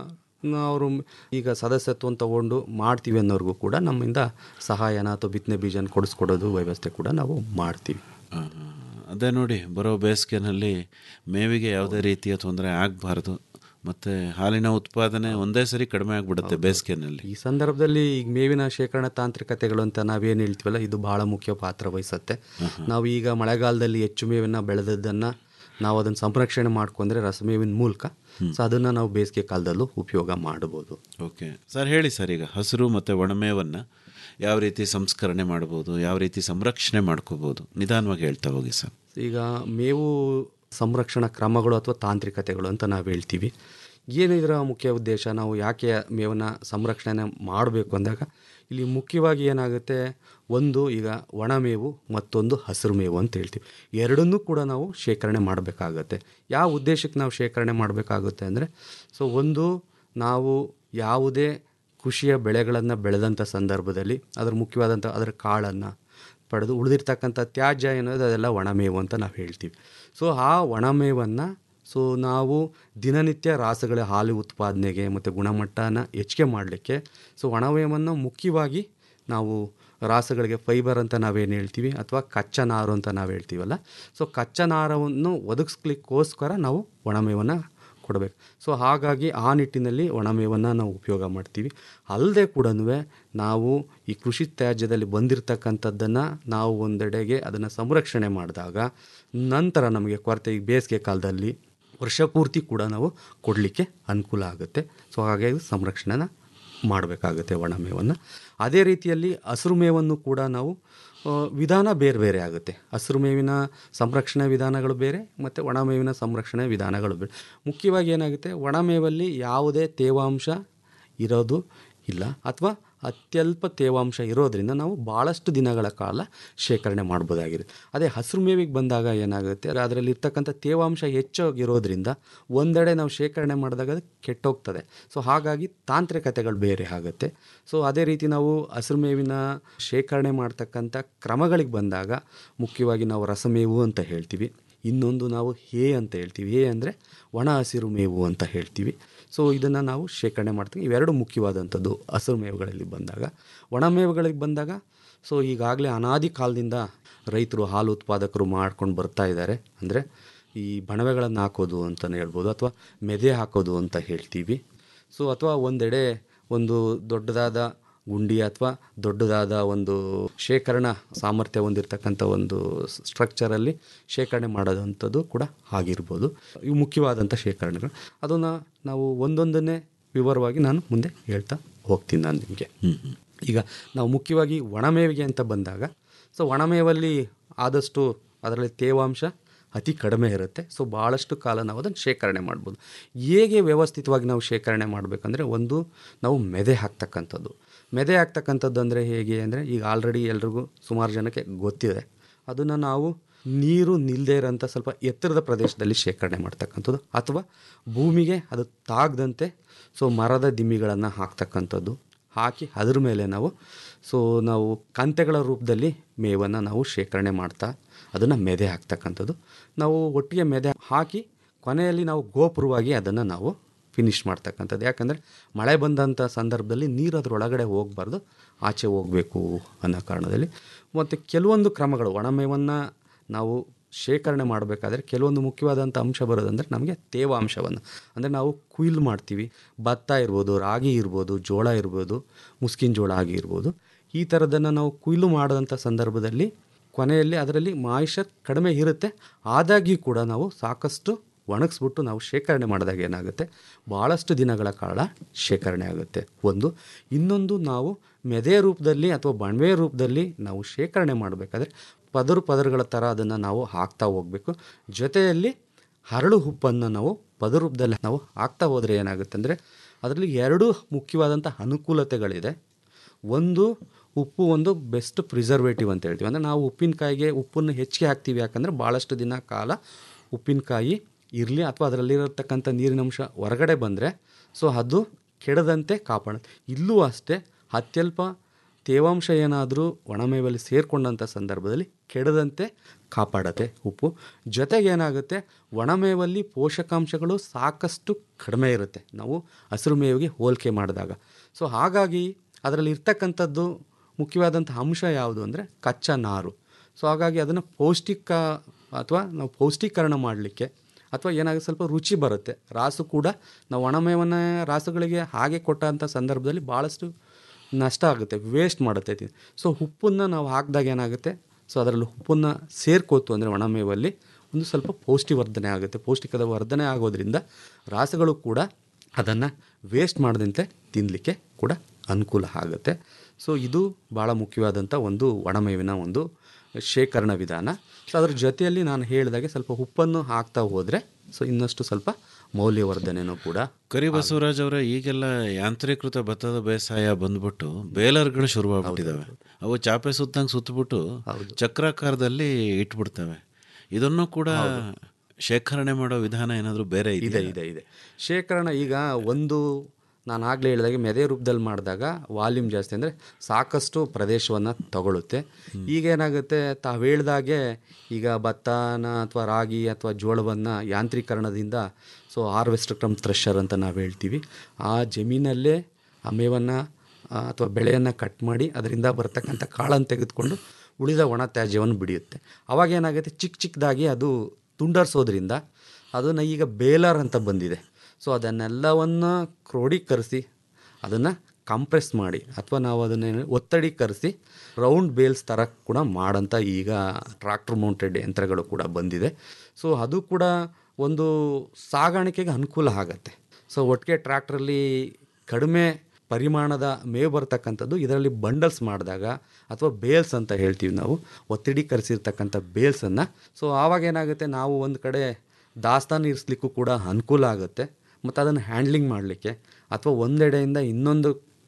ಅವರು ಈಗ ಸದಸ್ಯತ್ವ ತಗೊಂಡು ಮಾಡ್ತೀವಿ ಅನ್ನೋರ್ಗೂ ಕೂಡ ನಮ್ಮಿಂದ ಸಹಾಯನ ಅಥವಾ ಬಿತ್ತನೆ ಬೀಜನ ಕೊಡಿಸ್ಕೊಡೋದು ವ್ಯವಸ್ಥೆ ಕೂಡ ನಾವು ಮಾಡ್ತೀವಿ ಆ, ಅದೇ ನೋಡಿ ಬರೋ ಬೇಸಿಗೆನಲ್ಲಿ ಮೇವಿಗೆ ಯಾವುದೇ ರೀತಿಯ ತೊಂದರೆ ಆಗಬಾರ್ದು ಮತ್ತು ಹಾಲಿನ ಉತ್ಪಾದನೆ ಒಂದೇ ಸರಿ ಕಡಿಮೆ ಆಗಿಬಿಡುತ್ತೆ ಬೇಸಿಗೆನಲ್ಲಿ ಈ ಸಂದರ್ಭದಲ್ಲಿ ಈಗ ಮೇವಿನ ಶೇಖರಣಾ ತಾಂತ್ರಿಕತೆಗಳು ಅಂತ ನಾವೇನು ಹೇಳ್ತೀವಲ್ಲ ಇದು ಬಹಳ ಮುಖ್ಯ ಪಾತ್ರ ವಹಿಸುತ್ತೆ ನಾವು ಈಗ ಮಳೆಗಾಲದಲ್ಲಿ ಹೆಚ್ಚು ಮೇವನ್ನು ಬೆಳೆದದ್ದನ್ನು ನಾವು ಅದನ್ನು ಸಂರಕ್ಷಣೆ ಮಾಡ್ಕೊಂಡ್ರೆ ರಸಮೇವಿನ ಮೂಲಕ ಸೊ ಅದನ್ನು ನಾವು ಬೇಸಿಗೆ ಕಾಲದಲ್ಲೂ ಉಪಯೋಗ ಮಾಡ್ಬೋದು ಓಕೆ ಸರ್ ಹೇಳಿ ಸರ್ ಈಗ ಹಸಿರು ಮತ್ತು ಒಣಮೇವನ್ನು ಯಾವ ರೀತಿ ಸಂಸ್ಕರಣೆ ಮಾಡ್ಬೋದು ಯಾವ ರೀತಿ ಸಂರಕ್ಷಣೆ ಮಾಡ್ಕೋಬೋದು ನಿಧಾನವಾಗಿ ಹೇಳ್ತಾ ಹೋಗಿ ಸರ್ ಈಗ ಮೇವು ಸಂರಕ್ಷಣಾ ಕ್ರಮಗಳು ಅಥವಾ ತಾಂತ್ರಿಕತೆಗಳು ಅಂತ ನಾವು ಹೇಳ್ತೀವಿ ಏನು ಇದರ ಮುಖ್ಯ ಉದ್ದೇಶ ನಾವು ಯಾಕೆ ಮೇವನ್ನು ಸಂರಕ್ಷಣೆ ಮಾಡಬೇಕು ಅಂದಾಗ ಇಲ್ಲಿ ಮುಖ್ಯವಾಗಿ ಏನಾಗುತ್ತೆ ಒಂದು ಈಗ ಒಣಮೇವು ಮತ್ತೊಂದು ಹಸಿರು ಮೇವು ಅಂತ ಹೇಳ್ತೀವಿ ಎರಡನ್ನೂ ಕೂಡ ನಾವು ಶೇಖರಣೆ ಮಾಡಬೇಕಾಗತ್ತೆ ಯಾವ ಉದ್ದೇಶಕ್ಕೆ ನಾವು ಶೇಖರಣೆ ಮಾಡಬೇಕಾಗುತ್ತೆ ಅಂದರೆ ಸೊ ಒಂದು ನಾವು ಯಾವುದೇ ಕೃಷಿಯ ಬೆಳೆಗಳನ್ನು ಬೆಳೆದಂಥ ಸಂದರ್ಭದಲ್ಲಿ ಅದರ ಮುಖ್ಯವಾದಂಥ ಅದರ ಕಾಳನ್ನು ಪಡೆದು ಉಳಿದಿರ್ತಕ್ಕಂಥ ತ್ಯಾಜ್ಯ ಏನೋದು ಅದೆಲ್ಲ ಒಣಮೇವು ಅಂತ ನಾವು ಹೇಳ್ತೀವಿ ಸೊ ಆ ಒಣಮೇವನ್ನು ಸೊ ನಾವು ದಿನನಿತ್ಯ ರಾಸುಗಳ ಹಾಲು ಉತ್ಪಾದನೆಗೆ ಮತ್ತು ಗುಣಮಟ್ಟನ ಹೆಚ್ಚಿಗೆ ಮಾಡಲಿಕ್ಕೆ ಸೊ ಒಣಮೇವನ್ನು ಮುಖ್ಯವಾಗಿ ನಾವು ರಾಸುಗಳಿಗೆ ಫೈಬರ್ ಅಂತ ನಾವೇನು ಹೇಳ್ತೀವಿ ಅಥವಾ ಕಚ್ಚಾ ನಾರು ಅಂತ ನಾವು ಹೇಳ್ತೀವಲ್ಲ ಸೊ ಕಚ್ಚಾ ನಾರವನ್ನು ಒದಗಿಸ್ಲಿಕ್ಕೋಸ್ಕರ ನಾವು ಒಣಮೇವನ್ನು ಕೊಡಬೇಕು ಸೊ ಹಾಗಾಗಿ ಆ ನಿಟ್ಟಿನಲ್ಲಿ ಒಣಮೇವನ್ನು ನಾವು ಉಪಯೋಗ ಮಾಡ್ತೀವಿ ಅಲ್ಲದೆ ಕೂಡ ನಾವು ಈ ಕೃಷಿ ತ್ಯಾಜ್ಯದಲ್ಲಿ ಬಂದಿರತಕ್ಕಂಥದ್ದನ್ನು ನಾವು ಒಂದೆಡೆಗೆ ಅದನ್ನು ಸಂರಕ್ಷಣೆ ಮಾಡಿದಾಗ ನಂತರ ನಮಗೆ ಕೊರತೆ ಈ ಬೇಸಿಗೆ ಕಾಲದಲ್ಲಿ ವರ್ಷ ಪೂರ್ತಿ ಕೂಡ ನಾವು ಕೊಡಲಿಕ್ಕೆ ಅನುಕೂಲ ಆಗುತ್ತೆ ಸೊ ಹಾಗಾಗಿ ಸಂರಕ್ಷಣೆನ ಮಾಡಬೇಕಾಗುತ್ತೆ ಒಣಮೇವನ್ನು ಅದೇ ರೀತಿಯಲ್ಲಿ ಹಸಿರು ಮೇವನ್ನು ಕೂಡ ನಾವು ಆ, ವಿಧಾನ ಬೇರೆ ಬೇರೆ ಆಗುತ್ತೆ ಹಸಿರು ಮೇವಿನ ಸಂರಕ್ಷಣೆ ವಿಧಾನಗಳು ಬೇರೆ ಮತ್ತು ಒಣಮೇವಿನ ಸಂರಕ್ಷಣೆ ವಿಧಾನಗಳು ಬೇರೆ ಮುಖ್ಯವಾಗಿ ಏನಾಗುತ್ತೆ ಒಣಮೇವಲ್ಲಿ ಯಾವುದೇ ತೇವಾಂಶ ಇರೋದು ಇಲ್ಲ ಅಥವಾ ಅತ್ಯಲ್ಪ ತೇವಾಂಶ ಇರೋದ್ರಿಂದ ನಾವು ಭಾಳಷ್ಟು ದಿನಗಳ ಕಾಲ ಶೇಖರಣೆ ಮಾಡ್ಬೋದಾಗಿರುತ್ತೆ ಅದೇ ಹಸಿರು ಮೇವಿಗೆ ಬಂದಾಗ ಏನಾಗುತ್ತೆ ಅದರಲ್ಲಿ ಇರ್ತಕ್ಕಂಥ ತೇವಾಂಶ ಹೆಚ್ಚಾಗಿರೋದ್ರಿಂದ ಒಂದೆಡೆ ನಾವು ಶೇಖರಣೆ ಮಾಡಿದಾಗ ಅದು ಕೆಟ್ಟೋಗ್ತದೆ ಸೊ ಹಾಗಾಗಿ ತಾಂತ್ರಿಕತೆಗಳು ಬೇರೆ ಆಗುತ್ತೆ ಸೊ ಅದೇ ರೀತಿ ನಾವು ಹಸಿರು ಮೇವಿನ ಶೇಖರಣೆ ಮಾಡ್ತಕ್ಕಂಥ ಕ್ರಮಗಳಿಗೆ ಬಂದಾಗ ಮುಖ್ಯವಾಗಿ ನಾವು ರಸಮೇವು ಅಂತ ಹೇಳ್ತೀವಿ ಇನ್ನೊಂದು ನಾವು ಹೇ ಅಂತ ಹೇಳ್ತೀವಿ ಹೇ ಅಂದರೆ ಒಣ ಹಸಿರು ಮೇವು ಅಂತ ಹೇಳ್ತೀವಿ ಸೊ ಇದನ್ನು ನಾವು ಶೇಖರಣೆ ಮಾಡ್ತೀವಿ ಇವೆರಡು ಮುಖ್ಯವಾದಂಥದ್ದು ಹಸಿರು ಮೇವುಗಳಲ್ಲಿ ಬಂದಾಗ ಒಣ ಮೇವುಗಳಿಗೆ ಬಂದಾಗ ಸೊ ಈಗಾಗಲೇ ಅನಾದಿ ಕಾಲದಿಂದ ರೈತರು ಹಾಲು ಉತ್ಪಾದಕರು ಮಾಡ್ಕೊಂಡು ಬರ್ತಾ ಇದ್ದಾರೆ ಅಂದರೆ ಈ ಬಣವೆಗಳನ್ನು ಹಾಕೋದು ಅಂತಲೇ ಹೇಳ್ಬೋದು ಅಥವಾ ಮೆದೆ ಹಾಕೋದು ಅಂತ ಹೇಳ್ತೀವಿ ಸೊ ಅಥವಾ ಒಂದೆಡೆ ಒಂದು ದೊಡ್ಡದಾದ ಗುಂಡಿ ಅಥವಾ ದೊಡ್ಡದಾದ ಒಂದು ಶೇಖರಣಾ ಸಾಮರ್ಥ್ಯ ಹೊಂದಿರತಕ್ಕಂಥ ಒಂದು ಸ್ಟ್ರಕ್ಚರಲ್ಲಿ ಶೇಖರಣೆ ಮಾಡೋದಂಥದ್ದು ಕೂಡ ಆಗಿರ್ಬೋದು ಇವು ಮುಖ್ಯವಾದಂಥ ಶೇಖರಣೆಗಳು ಅದನ್ನು ನಾವು ಒಂದೊಂದನ್ನೇ ವಿವರವಾಗಿ ನಾನು ಮುಂದೆ ಹೇಳ್ತಾ ಹೋಗ್ತೀನಿ ನಾನು ನಿಮಗೆ ಈಗ ನಾವು ಮುಖ್ಯವಾಗಿ ಒಣಮೇವಿಗೆ ಅಂತ ಬಂದಾಗ ಸೊ ಒಣಮೇವಲ್ಲಿ ಆದಷ್ಟು ಅದರಲ್ಲಿ ತೇವಾಂಶ ಅತಿ ಕಡಿಮೆ ಇರುತ್ತೆ ಸೊ ಭಾಳಷ್ಟು ಕಾಲ ನಾವು ಅದನ್ನು ಶೇಖರಣೆ ಮಾಡ್ಬೋದು ಹೇಗೆ ವ್ಯವಸ್ಥಿತವಾಗಿ ನಾವು ಶೇಖರಣೆ ಮಾಡಬೇಕಂದ್ರೆ ಒಂದು ನಾವು ಮೆದೆ ಹಾಕ್ತಕ್ಕಂಥದ್ದು ಮೆದೆ ಹಾಕ್ತಕ್ಕಂಥದ್ದು ಅಂದರೆ ಹೇಗೆ ಅಂದರೆ ಈಗ ಆಲ್ರೆಡಿ ಎಲ್ರಿಗೂ ಸುಮಾರು ಜನಕ್ಕೆ ಗೊತ್ತಿದೆ ಅದನ್ನು ನಾವು ನೀರು ನಿಲ್ಲದೇ ಇರೋಂಥ ಸ್ವಲ್ಪ ಎತ್ತರದ ಪ್ರದೇಶದಲ್ಲಿ ಶೇಖರಣೆ ಮಾಡ್ತಕ್ಕಂಥದ್ದು ಅಥವಾ ಭೂಮಿಗೆ ಅದು ತಾಗದಂತೆ ಸೊ ಮರದ ದಿಮ್ಮಿಗಳನ್ನು ಹಾಕ್ತಕ್ಕಂಥದ್ದು ಹಾಕಿ ಅದ್ರ ಮೇಲೆ ನಾವು ಸೊ ನಾವು ಕಂತೆಗಳ ರೂಪದಲ್ಲಿ ಮೇವನ್ನು ನಾವು ಶೇಖರಣೆ ಮಾಡ್ತಾ ಅದನ್ನು ಮೆದೆ ಹಾಕ್ತಕ್ಕಂಥದ್ದು ನಾವು ಒಟ್ಟಿಗೆ ಮೆದೆ ಹಾಕಿ ಕೊನೆಯಲ್ಲಿ ನಾವು ಗೋಪುರವಾಗಿ ಅದನ್ನು ನಾವು ಫಿನಿಷ್ ಮಾಡ್ತಕ್ಕಂಥದ್ದು ಯಾಕಂದರೆ ಮಳೆ ಬಂದಂಥ ಸಂದರ್ಭದಲ್ಲಿ ನೀರು ಅದರೊಳಗಡೆ ಹೋಗಬಾರ್ದು ಆಚೆ ಹೋಗಬೇಕು ಅನ್ನೋ ಕಾರಣದಲ್ಲಿ ಮತ್ತು ಕೆಲವೊಂದು ಕ್ರಮಗಳು ಒಣಮೇವನ್ನು ನಾವು ಶೇಖರಣೆ ಮಾಡಬೇಕಾದ್ರೆ ಕೆಲವೊಂದು ಮುಖ್ಯವಾದಂಥ ಅಂಶ ಬರೋದಂದರೆ ನಮಗೆ ತೇವಾಂಶವನ್ನು ಅಂದರೆ ನಾವು ಕುಯ್ಲು ಮಾಡ್ತೀವಿ ಭತ್ತ ಇರ್ಬೋದು ರಾಗಿ ಇರ್ಬೋದು ಜೋಳ ಇರ್ಬೋದು ಮುಸ್ಕಿನ ಜೋಳ ಆಗಿರ್ಬೋದು ಈ ಥರದನ್ನು ನಾವು ಕುಯ್ಲು ಮಾಡೋದಂಥ ಸಂದರ್ಭದಲ್ಲಿ ಕೊನೆಯಲ್ಲಿ ಅದರಲ್ಲಿ ಮಾಯಿಷರ್ ಕಡಿಮೆ ಇರುತ್ತೆ ಆದಾಗ್ಯೂ ಕೂಡ ನಾವು ಸಾಕಷ್ಟು ಒಣಗಿಸ್ಬಿಟ್ಟು ನಾವು ಶೇಖರಣೆ ಮಾಡಿದಾಗ ಏನಾಗುತ್ತೆ ಭಾಳಷ್ಟು ದಿನಗಳ ಕಾಲ ಶೇಖರಣೆ ಆಗುತ್ತೆ ಒಂದು ಇನ್ನೊಂದು ನಾವು ಮೆದೆ ರೂಪದಲ್ಲಿ ಅಥವಾ ಬಣವೆ ರೂಪದಲ್ಲಿ ನಾವು ಶೇಖರಣೆ ಮಾಡಬೇಕಾದ್ರೆ ಪದರು ಪದರುಗಳ ಥರ ಅದನ್ನು ನಾವು ಹಾಕ್ತಾ ಹೋಗಬೇಕು ಜೊತೆಯಲ್ಲಿ ಹರಳು ಉಪ್ಪನ್ನು ನಾವು ಪದ ರೂಪದಲ್ಲಿ ನಾವು ಹಾಕ್ತಾ ಹೋದರೆ ಏನಾಗುತ್ತೆ ಅಂದರೆ ಅದರಲ್ಲಿ ಎರಡು ಮುಖ್ಯವಾದಂಥ ಅನುಕೂಲತೆಗಳಿದೆ ಒಂದು ಉಪ್ಪು ಒಂದು ಬೆಸ್ಟ್ ಪ್ರಿಸರ್ವೇಟಿವ್ ಅಂತ ಹೇಳ್ತೀವಿ ಅಂದರೆ ನಾವು ಉಪ್ಪಿನಕಾಯಿಗೆ ಉಪ್ಪನ್ನು ಹೆಚ್ಚಿಗೆ ಹಾಕ್ತೀವಿ ಯಾಕಂದರೆ ಭಾಳಷ್ಟು ದಿನ ಕಾಲ ಉಪ್ಪಿನಕಾಯಿ ಇರಲಿ ಅಥವಾ ಅದರಲ್ಲಿರತಕ್ಕಂಥ ನೀರಿನಂಶ ಹೊರಗಡೆ ಬಂದರೆ ಸೊ ಅದು ಕೆಡದಂತೆ ಕಾಪಾಡುತ್ತೆ ಇಲ್ಲೂ ಅಷ್ಟೇ ಅತ್ಯಲ್ಪ ತೇವಾಂಶ ಏನಾದರೂ ಒಣಮೇವಲ್ಲಿ ಸೇರಿಕೊಂಡಂಥ ಸಂದರ್ಭದಲ್ಲಿ ಕೆಡದಂತೆ ಕಾಪಾಡತ್ತೆ ಉಪ್ಪು ಜೊತೆಗೆ ಏನಾಗುತ್ತೆ ಒಣಮೇವಲ್ಲಿ ಪೋಷಕಾಂಶಗಳು ಸಾಕಷ್ಟು ಕಡಿಮೆ ಇರುತ್ತೆ ನಾವು ಹಸಿರು ಮೇವಿಗೆ ಹೋಲಿಕೆ ಮಾಡಿದಾಗ ಸೊ ಹಾಗಾಗಿ ಅದರಲ್ಲಿ ಇರ್ತಕ್ಕಂಥದ್ದು ಮುಖ್ಯವಾದಂಥ ಅಂಶ ಯಾವುದು ಅಂದರೆ ಕಚ್ಚಾ ನಾರು ಸೊ ಹಾಗಾಗಿ ಅದನ್ನು ಪೌಷ್ಟಿಕ ಅಥವಾ ನಾವು ಪೌಷ್ಟೀಕರಣ ಮಾಡಲಿಕ್ಕೆ ಅಥವಾ ಏನಾಗುತ್ತೆ ಸ್ವಲ್ಪ ರುಚಿ ಬರುತ್ತೆ ರಾಸು ಕೂಡ ನಾವು ಒಣಮೇವನ್ನು ರಾಸುಗಳಿಗೆ ಹಾಗೆ ಕೊಟ್ಟಂಥ ಸಂದರ್ಭದಲ್ಲಿ ಭಾಳಷ್ಟು ನಷ್ಟ ಆಗುತ್ತೆ ವೇಸ್ಟ್ ಮಾಡುತ್ತೆ ಇದು. ಸೊ ಉಪ್ಪನ್ನು ನಾವು ಹಾಕಿದಾಗ ಏನಾಗುತ್ತೆ ಸೊ ಅದರಲ್ಲಿ ಉಪ್ಪನ್ನು ಸೇರ್ಕೋತು ಅಂದರೆ ಒಣಮೇವಲ್ಲಿ ಒಂದು ಸ್ವಲ್ಪ ಪೌಷ್ಟಿವರ್ಧನೆ ಆಗುತ್ತೆ ಪೌಷ್ಟಿಕದ ವರ್ಧನೆ ಆಗೋದ್ರಿಂದ ರಾಸುಗಳು ಕೂಡ ಅದನ್ನು ವೇಸ್ಟ್ ಮಾಡದಂತೆ ತಿನ್ನಲಿಕ್ಕೆ ಕೂಡ ಅನುಕೂಲ ಆಗುತ್ತೆ ಸೊ ಇದು ಭಾಳ ಮುಖ್ಯವಾದಂಥ ಒಂದು ಒಣಮೇವಿನ ಒಂದು ಶೇಖರಣಾ ವಿಧಾನ ಸೊ ಅದ್ರ ಜೊತೆಯಲ್ಲಿ ನಾನು ಹೇಳಿದಾಗೆ ಸ್ವಲ್ಪ ಉಪ್ಪನ್ನು ಹಾಕ್ತಾ ಹೋದರೆ ಸೊ ಇನ್ನಷ್ಟು ಸ್ವಲ್ಪ ಮೌಲ್ಯವರ್ಧನೆನೂ ಕೂಡ ಕರಿ ಬಸವರಾಜ್ ಅವರ ಈಗೆಲ್ಲ ಯಾಂತ್ರೀಕೃತ ಭತ್ತದ ಬೇಸಾಯ ಬಂದ್ಬಿಟ್ಟು ಬೇಲರ್ಗಳು ಶುರುವಾಗ್ಬಿಟ್ಟಿದ್ದಾವೆ ಅವು ಚಾಪೆ ಸುತ್ತಂಗೆ ಸುತ್ತಬಿಟ್ಟು ಚಕ್ರಾಕಾರದಲ್ಲಿ ಇಟ್ಬಿಡ್ತವೆ ಇದನ್ನು ಕೂಡ ಶೇಖರಣೆ ಮಾಡೋ ವಿಧಾನ ಏನಾದರೂ ಬೇರೆ ಇದೆ ಇದೆ ಇದೆ ಶೇಖರಣೆ ಈಗ ಒಂದು ನಾನು ಆಗಲೇ ಹೇಳಿದಾಗೆ ಮೆದೆ ರೂಪದಲ್ಲಿ ಮಾಡಿದಾಗ ವಾಲ್ಯೂಮ್ ಜಾಸ್ತಿ ಅಂದರೆ ಸಾಕಷ್ಟು ಪ್ರದೇಶವನ್ನು ತಗೊಳುತ್ತೆ ಈಗ ಏನಾಗುತ್ತೆ ತಾವು ಹೇಳ್ದಾಗೆ ಈಗ ಭತ್ತನ ಅಥವಾ ರಾಗಿ ಅಥವಾ ಜೋಳವನ್ನು ಯಾಂತ್ರೀಕರಣದಿಂದ ಸೊ ಹಾರ್ವೆಸ್ಟ್ ಕಮ್ ಥ್ರೆಷರ್ ಅಂತ ನಾವು ಹೇಳ್ತೀವಿ ಆ ಜಮೀನಲ್ಲೇ ಆ ಮೇವನ್ನು ಅಥವಾ ಬೆಳೆಯನ್ನು ಕಟ್ ಮಾಡಿ ಅದರಿಂದ ಬರ್ತಕ್ಕಂಥ ಕಾಳನ್ನು ತೆಗೆದುಕೊಂಡು ಉಳಿದ ಒಣ ತ್ಯಾಜ್ಯವನ್ನು ಬಿಡಿಯುತ್ತೆ ಅವಾಗ ಏನಾಗುತ್ತೆ ಚಿಕ್ಕ ಚಿಕ್ಕದಾಗಿ ಅದು ತುಂಡರಿಸೋದ್ರಿಂದ ಅದನ್ನು ಈಗ ಬೇಲರ್ ಅಂತ ಬಂದಿದೆ ಸೊ ಅದನ್ನೆಲ್ಲವನ್ನು ಕ್ರೋಢೀಕರಿಸಿ ಅದನ್ನು ಕಂಪ್ರೆಸ್ ಮಾಡಿ ಅಥವಾ ನಾವು ಅದನ್ನು ಒತ್ತಡೀಕರಿಸಿ ರೌಂಡ್ ಬೇಲ್ಸ್ ಥರ ಕೂಡ ಮಾಡೋಂಥ ಈಗ ಟ್ರಾಕ್ಟರ್ ಮೌಂಟೆಡ್ ಯಂತ್ರಗಳು ಕೂಡ ಬಂದಿದೆ ಸೊ ಅದು ಕೂಡ ಒಂದು ಸಾಗಾಣಿಕೆಗೆ ಅನುಕೂಲ ಆಗತ್ತೆ ಸೊ ಒಟ್ಟಿಗೆ ಟ್ರ್ಯಾಕ್ಟ್ರಲ್ಲಿ ಕಡಿಮೆ ಪರಿಮಾಣದ ಮೇವು ಬರ್ತಕ್ಕಂಥದ್ದು ಇದರಲ್ಲಿ ಬಂಡಲ್ಸ್ ಮಾಡಿದಾಗ ಅಥವಾ ಬೇಲ್ಸ್ ಅಂತ ಹೇಳ್ತೀವಿ ನಾವು ಒತ್ತಡೀಕರಿಸಿರ್ತಕ್ಕಂಥ ಬೇಲ್ಸನ್ನು ಸೊ ಆವಾಗ ಏನಾಗುತ್ತೆ ನಾವು ಒಂದು ಕಡೆ ದಾಸ್ತಾನು ಇರಿಸ್ಲಿಕ್ಕೂ ಕೂಡ ಅನುಕೂಲ ಆಗುತ್ತೆ ಮತ್ತು ಅದನ್ನು ಹ್ಯಾಂಡ್ಲಿಂಗ್ ಮಾಡಲಿಕ್ಕೆ ಅಥವಾ ಒಂದೆಡೆಯಿಂದ ಇನ್ನೊಂದು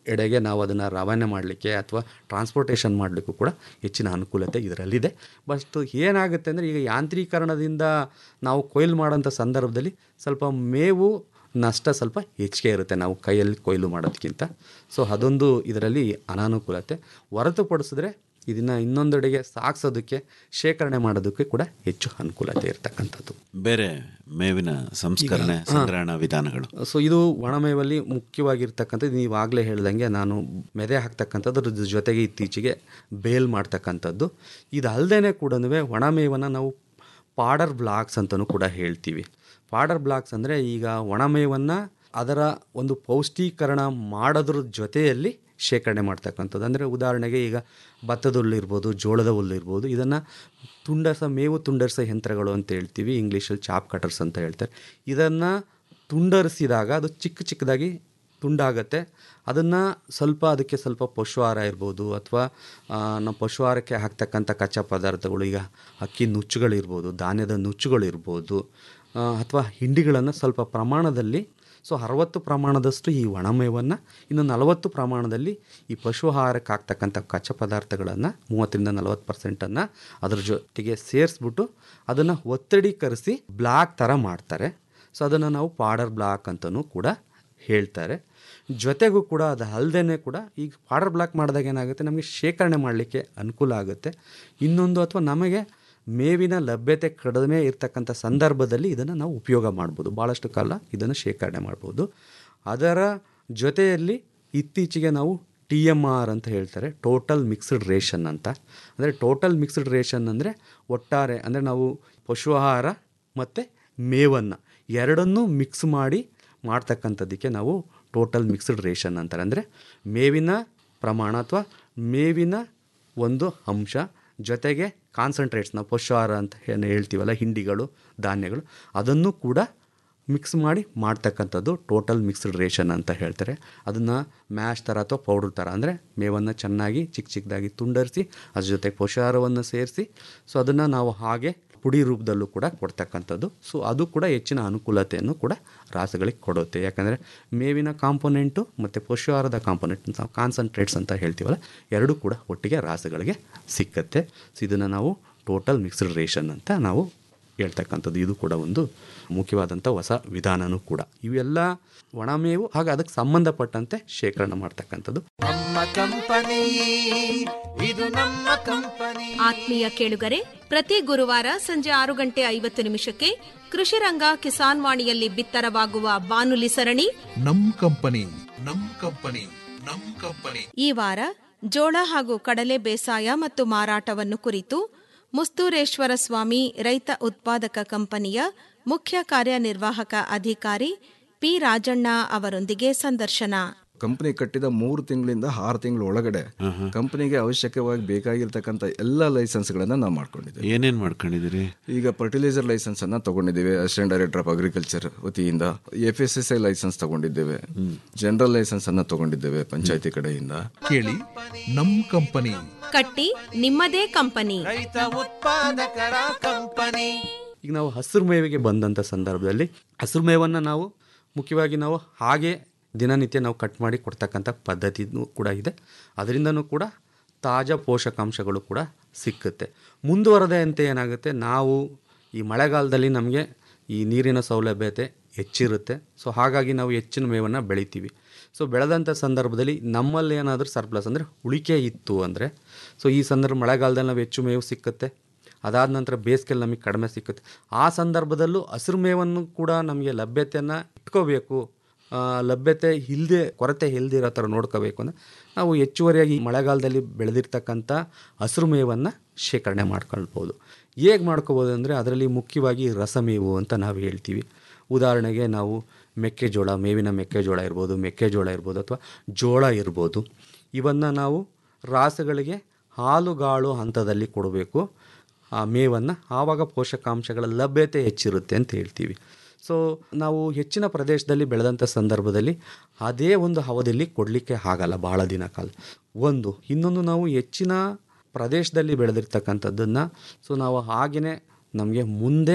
ಎಡೆಗೆ ನಾವು ಅದನ್ನು ರವಾನೆ ಮಾಡಲಿಕ್ಕೆ ಅಥವಾ ಟ್ರಾನ್ಸ್ಪೋರ್ಟೇಷನ್ ಮಾಡಲಿಕ್ಕೂ ಕೂಡ ಹೆಚ್ಚಿನ ಅನುಕೂಲತೆ ಇದರಲ್ಲಿದೆ ಬಟ್ ಏನಾಗುತ್ತೆ ಅಂದರೆ ಈಗ ಯಾಂತ್ರೀಕರಣದಿಂದ ನಾವು ಕೊಯ್ಲು ಮಾಡೋಂಥ ಸಂದರ್ಭದಲ್ಲಿ ಸ್ವಲ್ಪ ಮೇವು ನಷ್ಟ ಸ್ವಲ್ಪ ಹೆಚ್ಚಿಗೆ ಇರುತ್ತೆ ನಾವು ಕೈಯಲ್ಲಿ ಕೊಯ್ಲು ಮಾಡೋದಕ್ಕಿಂತ ಸೊ ಅದೊಂದು ಇದರಲ್ಲಿ ಅನಾನುಕೂಲತೆ ಹೊರತುಪಡಿಸಿದ್ರೆ ಇದನ್ನು ಇನ್ನೊಂದೆಡೆಗೆ ಸಾಗಿಸೋದಕ್ಕೆ ಶೇಖರಣೆ ಮಾಡೋದಕ್ಕೆ ಕೂಡ ಹೆಚ್ಚು ಅನುಕೂಲತೆ ಇರತಕ್ಕಂಥದ್ದು ಬೇರೆ ಮೇವಿನ ಸಂಸ್ಕರಣೆ ಈಗ- ಹಾ. ಸಂಗ್ರಹಣಾ ವಿಧಾನಗಳು ಸೊ ಇದು ಒಣಮೇವಲ್ಲಿ ಮುಖ್ಯವಾಗಿರ್ತಕ್ಕಂಥದ್ದು ನೀವು ಆಗಲೇ ಹೇಳ್ದಂಗೆ ನಾನು ಮೆದೆ ಹಾಕ್ತಕ್ಕಂಥದ್ದು ಅದ್ರ ಜೊತೆಗೆ ಇತ್ತೀಚೆಗೆ ಬೇಲ್ ಮಾಡ್ತಕ್ಕಂಥದ್ದು ಇದಲ್ಲದೆ ಕೂಡ ಒಣಮೇವನ್ನು ನಾವು ಪಾಡರ್ ಬ್ಲಾಕ್ಸ್ ಅಂತಲೂ ಕೂಡ ಹೇಳ್ತೀವಿ ಪಾಡರ್ ಬ್ಲಾಕ್ಸ್ ಅಂದರೆ ಈಗ ಒಣಮೇವನ್ನು ಅದರ ಒಂದು ಪೌಷ್ಟೀಕರಣ ಮಾಡೋದ್ರ ಜೊತೆಯಲ್ಲಿ ಶೇಖರಣೆ ಮಾಡ್ತಕ್ಕಂಥದ್ದು ಅಂದರೆ ಉದಾಹರಣೆಗೆ ಈಗ ಭತ್ತದ ಹುಲ್ಲಿರ್ಬೋದು ಜೋಳದ ಹುಲ್ಲಿರ್ಬೋದು ಇದನ್ನು ತುಂಡರ್ಸ ಮೇವು ತುಂಡರ್ಸ ಯಂತ್ರಗಳು ಅಂತ ಹೇಳ್ತೀವಿ ಇಂಗ್ಲೀಷಲ್ಲಿ ಚಾಪ್ ಕಟರ್ಸ್ ಅಂತ ಹೇಳ್ತಾರೆ ಇದನ್ನು ತುಂಡರಿಸಿದಾಗ ಅದು ಚಿಕ್ಕ ಚಿಕ್ಕದಾಗಿ ತುಂಡಾಗತ್ತೆ ಅದನ್ನು ಸ್ವಲ್ಪ ಅದಕ್ಕೆ ಸ್ವಲ್ಪ ಪಶುಹಾರ ಇರ್ಬೋದು ಅಥವಾ ನಮ್ಮ ಪಶುಹಾರಕ್ಕೆ ಹಾಕ್ತಕ್ಕಂಥ ಕಚ್ಚಾ ಪದಾರ್ಥಗಳು ಈಗ ಅಕ್ಕಿ ನುಚ್ಚುಗಳಿರ್ಬೋದು ಧಾನ್ಯದ ನುಚ್ಚುಗಳಿರ್ಬೋದು ಅಥವಾ ಹಿಂಡಿಗಳನ್ನು ಸ್ವಲ್ಪ ಪ್ರಮಾಣದಲ್ಲಿ ಸೊ ಅರವತ್ತು ಪ್ರಮಾಣದಷ್ಟು ಈ ಒಣಮೇವನ್ನು ಇನ್ನು ನಲವತ್ತು ಪ್ರಮಾಣದಲ್ಲಿ ಈ ಪಶು ಆಹಾರಕ್ಕೆ ಹಾಕ್ತಕ್ಕಂಥ ಕಚ್ಚಾ ಪದಾರ್ಥಗಳನ್ನು ಮೂವತ್ತರಿಂದ ನಲವತ್ತು ಪರ್ಸೆಂಟನ್ನು ಅದ್ರ ಜೊತೆಗೆ ಸೇರಿಸ್ಬಿಟ್ಟು ಅದನ್ನು ಒತ್ತಡೀಕರಿಸಿ ಬ್ಲಾಕ್ ಥರ ಮಾಡ್ತಾರೆ ಸೊ ಅದನ್ನು ನಾವು ಪಾಡರ್ ಬ್ಲಾಕ್ ಅಂತಲೂ ಕೂಡ ಹೇಳ್ತಾರೆ ಜೊತೆಗೂ ಕೂಡ ಅದು ಅಲ್ಲದೇ ಕೂಡ ಈಗ ಪಾಡರ್ ಬ್ಲಾಕ್ ಮಾಡಿದಾಗ ಏನಾಗುತ್ತೆ ನಮಗೆ ಶೇಖರಣೆ ಮಾಡಲಿಕ್ಕೆ ಅನುಕೂಲ ಆಗುತ್ತೆ ಇನ್ನೊಂದು ಅಥವಾ ನಮಗೆ ಮೇವಿನ ಲಭ್ಯತೆ ಕಡಿಮೆ ಇರ್ತಕ್ಕಂಥ ಸಂದರ್ಭದಲ್ಲಿ ಇದನ್ನು ನಾವು ಉಪಯೋಗ ಮಾಡ್ಬೋದು ಭಾಳಷ್ಟು ಕಾಲ ಇದನ್ನು ಶೇಖರಣೆ ಮಾಡ್ಬೋದು ಅದರ ಜೊತೆಯಲ್ಲಿ ಇತ್ತೀಚೆಗೆ ನಾವು ಟಿ ಎಮ್ ಆರ್ ಅಂತ ಹೇಳ್ತಾರೆ ಟೋಟಲ್ ಮಿಕ್ಸ್ಡ್ ರೇಷನ್ ಅಂತ ಅಂದರೆ ಟೋಟಲ್ ಮಿಕ್ಸ್ಡ್ ರೇಷನ್ ಅಂದರೆ ಒಟ್ಟಾರೆ ಅಂದರೆ ನಾವು ಪಶು ಆಹಾರ ಮತ್ತು ಮೇವನ್ನು ಎರಡನ್ನೂ ಮಿಕ್ಸ್ ಮಾಡಿ ಮಾಡ್ತಕ್ಕಂಥದ್ದಕ್ಕೆ ನಾವು ಟೋಟಲ್ ಮಿಕ್ಸ್ಡ್ ರೇಷನ್ ಅಂತಾರೆ ಅಂದರೆ ಮೇವಿನ ಪ್ರಮಾಣ ಅಥವಾ ಮೇವಿನ ಒಂದು ಅಂಶ ಜೊತೆಗೆ ಕಾನ್ಸಂಟ್ರೇಟ್ಸ್ ನಾವು ಪಶುಹಾರ ಅಂತ ಏನು ಹೇಳ್ತೀವಲ್ಲ ಹಿಂಡಿಗಳು ಧಾನ್ಯಗಳು ಅದನ್ನು ಕೂಡ ಮಿಕ್ಸ್ ಮಾಡಿ ಮಾಡ್ತಕ್ಕಂಥದ್ದು ಟೋಟಲ್ ಮಿಕ್ಸ್ಡ್ ರೇಷನ್ ಅಂತ ಹೇಳ್ತಾರೆ ಅದನ್ನು ಮ್ಯಾಶ್ ಥರ ಅಥವಾ ಪೌಡ್ರ್ ಥರ ಅಂದರೆ ಮೇವನ್ನು ಚೆನ್ನಾಗಿ ಚಿಕ್ಕ ಚಿಕ್ಕದಾಗಿ ತುಂಡರಿಸಿ ಅದ್ರ ಜೊತೆಗೆ ಪೋಷಾಹಾರವನ್ನು ಸೇರಿಸಿ ಸೊ ಅದನ್ನು ನಾವು ಹಾಗೆ ಪುಡಿ ರೂಪದಲ್ಲೂ ಕೂಡ ಕೊಡ್ತಕ್ಕಂಥದ್ದು ಸೊ ಅದು ಕೂಡ ಹೆಚ್ಚಿನ ಅನುಕೂಲತೆಯನ್ನು ಕೂಡ ರಾಸುಗಳಿಗೆ ಕೊಡುತ್ತೆ ಯಾಕಂದರೆ ಮೇವಿನ ಕಾಂಪೊನೆಂಟು ಮತ್ತು ಪಶುಹಾರದ ಕಾಂಪೊನೆಂಟ್ ನಾವು ಕಾನ್ಸಂಟ್ರೇಟ್ಸ್ ಅಂತ ಹೇಳ್ತೀವಲ್ಲ ಎರಡೂ ಕೂಡ ಒಟ್ಟಿಗೆ ರಾಸುಗಳಿಗೆ ಸಿಕ್ಕತ್ತೆ ಸೊ ಇದನ್ನು ನಾವು ಟೋಟಲ್ ಮಿಕ್ಸ್ಡ್ ರೇಷನ್ ಅಂತ ನಾವು ಹೇಳ್ತಕ್ಕಂಥದ್ದು ಇದು ಕೂಡ ಒಂದು ಮುಖ್ಯವಾದಂಥ ಹೊಸ ವಿಧಾನನೂ ಕೂಡ ಇವೆಲ್ಲ ಒಣಮೇವು ಹಾಗೆ ಅದಕ್ಕೆ ಸಂಬಂಧಪಟ್ಟಂತೆ ಶೇಖರಣೆ ಮಾಡ್ತಕ್ಕಂಥದ್ದು ನಮ್ಮ ಕಂಪನಿ ಇದು ನಮ್ಮ ಕಂಪನಿ ಆತ್ಮೀಯ ಕೇಳುಗರೆ ಪ್ರತಿ ಗುರುವಾರ ಸಂಜೆ ಆರು ಗಂಟೆ ಐವತ್ತು ನಿಮಿಷಕ್ಕೆ ಕೃಷಿ ರಂಗ ಕಿಸಾನ್ ವಾಣಿಯಲ್ಲಿ ಬಿತ್ತರವಾಗುವ ಬಾನುಲಿ ಸರಣಿ ನಮ್ ಕಂಪನಿ ನಮ್ ಕಂಪನಿ ನಮ್ ಕಂಪನಿ ಈ ವಾರ ಜೋಳ ಹಾಗೂ ಕಡಲೆ ಬೇಸಾಯ ಮತ್ತು ಮಾರಾಟವನ್ನು ಕುರಿತು ಮುಸ್ತೂರೇಶ್ವರ ಸ್ವಾಮಿ ರೈತ ಉತ್ಪಾದಕ ಕಂಪನಿಯ ಮುಖ್ಯ ಕಾರ್ಯನಿರ್ವಾಹಕ ಅಧಿಕಾರಿ ಪಿ ರಾಜಣ್ಣ ಅವರೊಂದಿಗೆ ಸಂದರ್ಶನ ಕಂಪನಿ ಕಟ್ಟಿದ ಮೂರು ತಿಂಗಳಿಂದ ಆರು ತಿಂಗಳ ಒಳಗಡೆ ಕಂಪನಿಗೆ ಅವಶ್ಯಕವಾಗಿ ಬೇಕಾಗಿರ್ತಕ್ಕಂಥ ಎಲ್ಲ ಲೈಸೆನ್ಸ್ಗಳನ್ನ ನಾವು ಮಾಡ್ಕೊಂಡಿದ್ದೀವಿ ಏನೇನ್ ಮಾಡ್ಕೊಂಡಿದ್ದೀರಿ ಈಗ ಫರ್ಟಿಲೈಸರ್ ಲೈಸೆನ್ಸ್ ಅನ್ನ ತಗೊಂಡಿದ್ದೀವಿ ಅಸಿಸ್ಟೆಂಟ್ ಡೈರೆಕ್ಟರ್ ಆಫ್ ಅಗ್ರಿಕಲ್ಚರ್ ವತಿಯಿಂದ F S S I licence ತಗೊಂಡಿದ್ದೇವೆ ಜನರಲ್ ಲೈಸೆನ್ಸ್ ಅನ್ನ ತಗೊಂಡಿದ್ದೇವೆ ಪಂಚಾಯತಿ ಕಡೆಯಿಂದ ಕೇಳಿ ನಮ್ ಕಂಪನಿ ಕಟ್ಟಿ ನಿಮ್ಮದೇ ಕಂಪನಿ ರೈತ ಉತ್ಪಾದಕರ ಕಂಪನಿ ಈಗ ನಾವು ಹಸಿರು ಮೇವಿಗೆ ಬಂದಂಥ ಸಂದರ್ಭದಲ್ಲಿ ಹಸಿರು ಮೇವನ್ನು ನಾವು ಮುಖ್ಯವಾಗಿ ನಾವು ಹಾಗೆ ದಿನನಿತ್ಯ ನಾವು ಕಟ್ ಮಾಡಿ ಕೊಡ್ತಕ್ಕಂಥ ಪದ್ಧತಿನೂ ಕೂಡ ಇದೆ ಅದರಿಂದನೂ ಕೂಡ ತಾಜಾ ಪೋಷಕಾಂಶಗಳು ಕೂಡ ಸಿಕ್ಕುತ್ತೆ ಮುಂದುವರೆದೆ ಅಂತ ಏನಾಗುತ್ತೆ ನಾವು ಈ ಮಳೆಗಾಲದಲ್ಲಿ ನಮಗೆ ಈ ನೀರಿನ ಸೌಲಭ್ಯತೆ ಹೆಚ್ಚಿರುತ್ತೆ ಸೊ ಹಾಗಾಗಿ ನಾವು ಹೆಚ್ಚಿನ ಮೇವನ್ನು ಬೆಳಿತೀವಿ ಸೊ ಬೆಳೆದಂಥ ಸಂದರ್ಭದಲ್ಲಿ ನಮ್ಮಲ್ಲಿ ಏನಾದರೂ ಸರ್ಪ್ಲಸ್ ಅಂದರೆ ಉಳಿಕೆ ಇತ್ತು ಅಂದರೆ ಸೊ ಈ ಸಂದರ್ಭ ಮಳೆಗಾಲದಲ್ಲಿ ನಾವು ಹೆಚ್ಚು ಮೇವು ಸಿಕ್ಕುತ್ತೆ ಅದಾದ ನಂತರ ಬೇಸಿಗೆಯಲ್ಲಿ ನಮಗೆ ಕಡಿಮೆ ಸಿಕ್ಕುತ್ತೆ ಆ ಸಂದರ್ಭದಲ್ಲೂ ಹಸಿರು ಮೇವನ್ನು ಕೂಡ ನಮಗೆ ಲಭ್ಯತೆಯನ್ನು ಇಟ್ಕೋಬೇಕು ಆ, ಲಭ್ಯತೆ ಇಲ್ಲದೆ ಕೊರತೆ ಇಲ್ದಿರೋ ಥರ ನೋಡ್ಕೋಬೇಕು ಅಂದರೆ ನಾವು ಹೆಚ್ಚುವರಿಯಾಗಿ ಮಳೆಗಾಲದಲ್ಲಿ ಬೆಳೆದಿರ್ತಕ್ಕಂಥ ಹಸಿರು ಮೇವನ್ನು ಶೇಖರಣೆ ಮಾಡ್ಕೊಳ್ಬೋದು ಹೇಗೆ ಮಾಡ್ಕೋಬೋದು ಅಂದರೆ ಅದರಲ್ಲಿ ಮುಖ್ಯವಾಗಿ ರಸಮೇವು ಅಂತ ನಾವು ಹೇಳ್ತೀವಿ ಉದಾಹರಣೆಗೆ ನಾವು ಮೆಕ್ಕೆಜೋಳ ಮೇವಿನ ಮೆಕ್ಕೆಜೋಳ ಇರ್ಬೋದು ಮೆಕ್ಕೆಜೋಳ ಇರ್ಬೋದು ಅಥವಾ ಜೋಳ ಇರ್ಬೋದು ಇವನ್ನು ನಾವು ರಾಸುಗಳಿಗೆ ಹಾಲುಗಾಳು ಹಂತದಲ್ಲಿ ಕೊಡಬೇಕು ಆ ಮೇವನ್ನು ಆವಾಗ ಪೋಷಕಾಂಶಗಳ ಲಭ್ಯತೆ ಹೆಚ್ಚಿರುತ್ತೆ ಅಂತ ಹೇಳ್ತೀವಿ ಸೊ ನಾವು ಹೆಚ್ಚಿನ ಪ್ರದೇಶದಲ್ಲಿ ಬೆಳೆದಂಥ ಸಂದರ್ಭದಲ್ಲಿ ಅದೇ ಒಂದು ಅವಧಿಯಲ್ಲಿ ಕೊಡಲಿಕ್ಕೆ ಆಗಲ್ಲ ಬಹಳ ದಿನ ಕಾಲ ಒಂದು ಇನ್ನೊಂದು ನಾವು ಹೆಚ್ಚಿನ ಪ್ರದೇಶದಲ್ಲಿ ಬೆಳೆದಿರ್ತಕ್ಕಂಥದ್ದನ್ನು ಸೊ ನಾವು ಹಾಗೆಯೇ ನಮಗೆ ಮುಂದೆ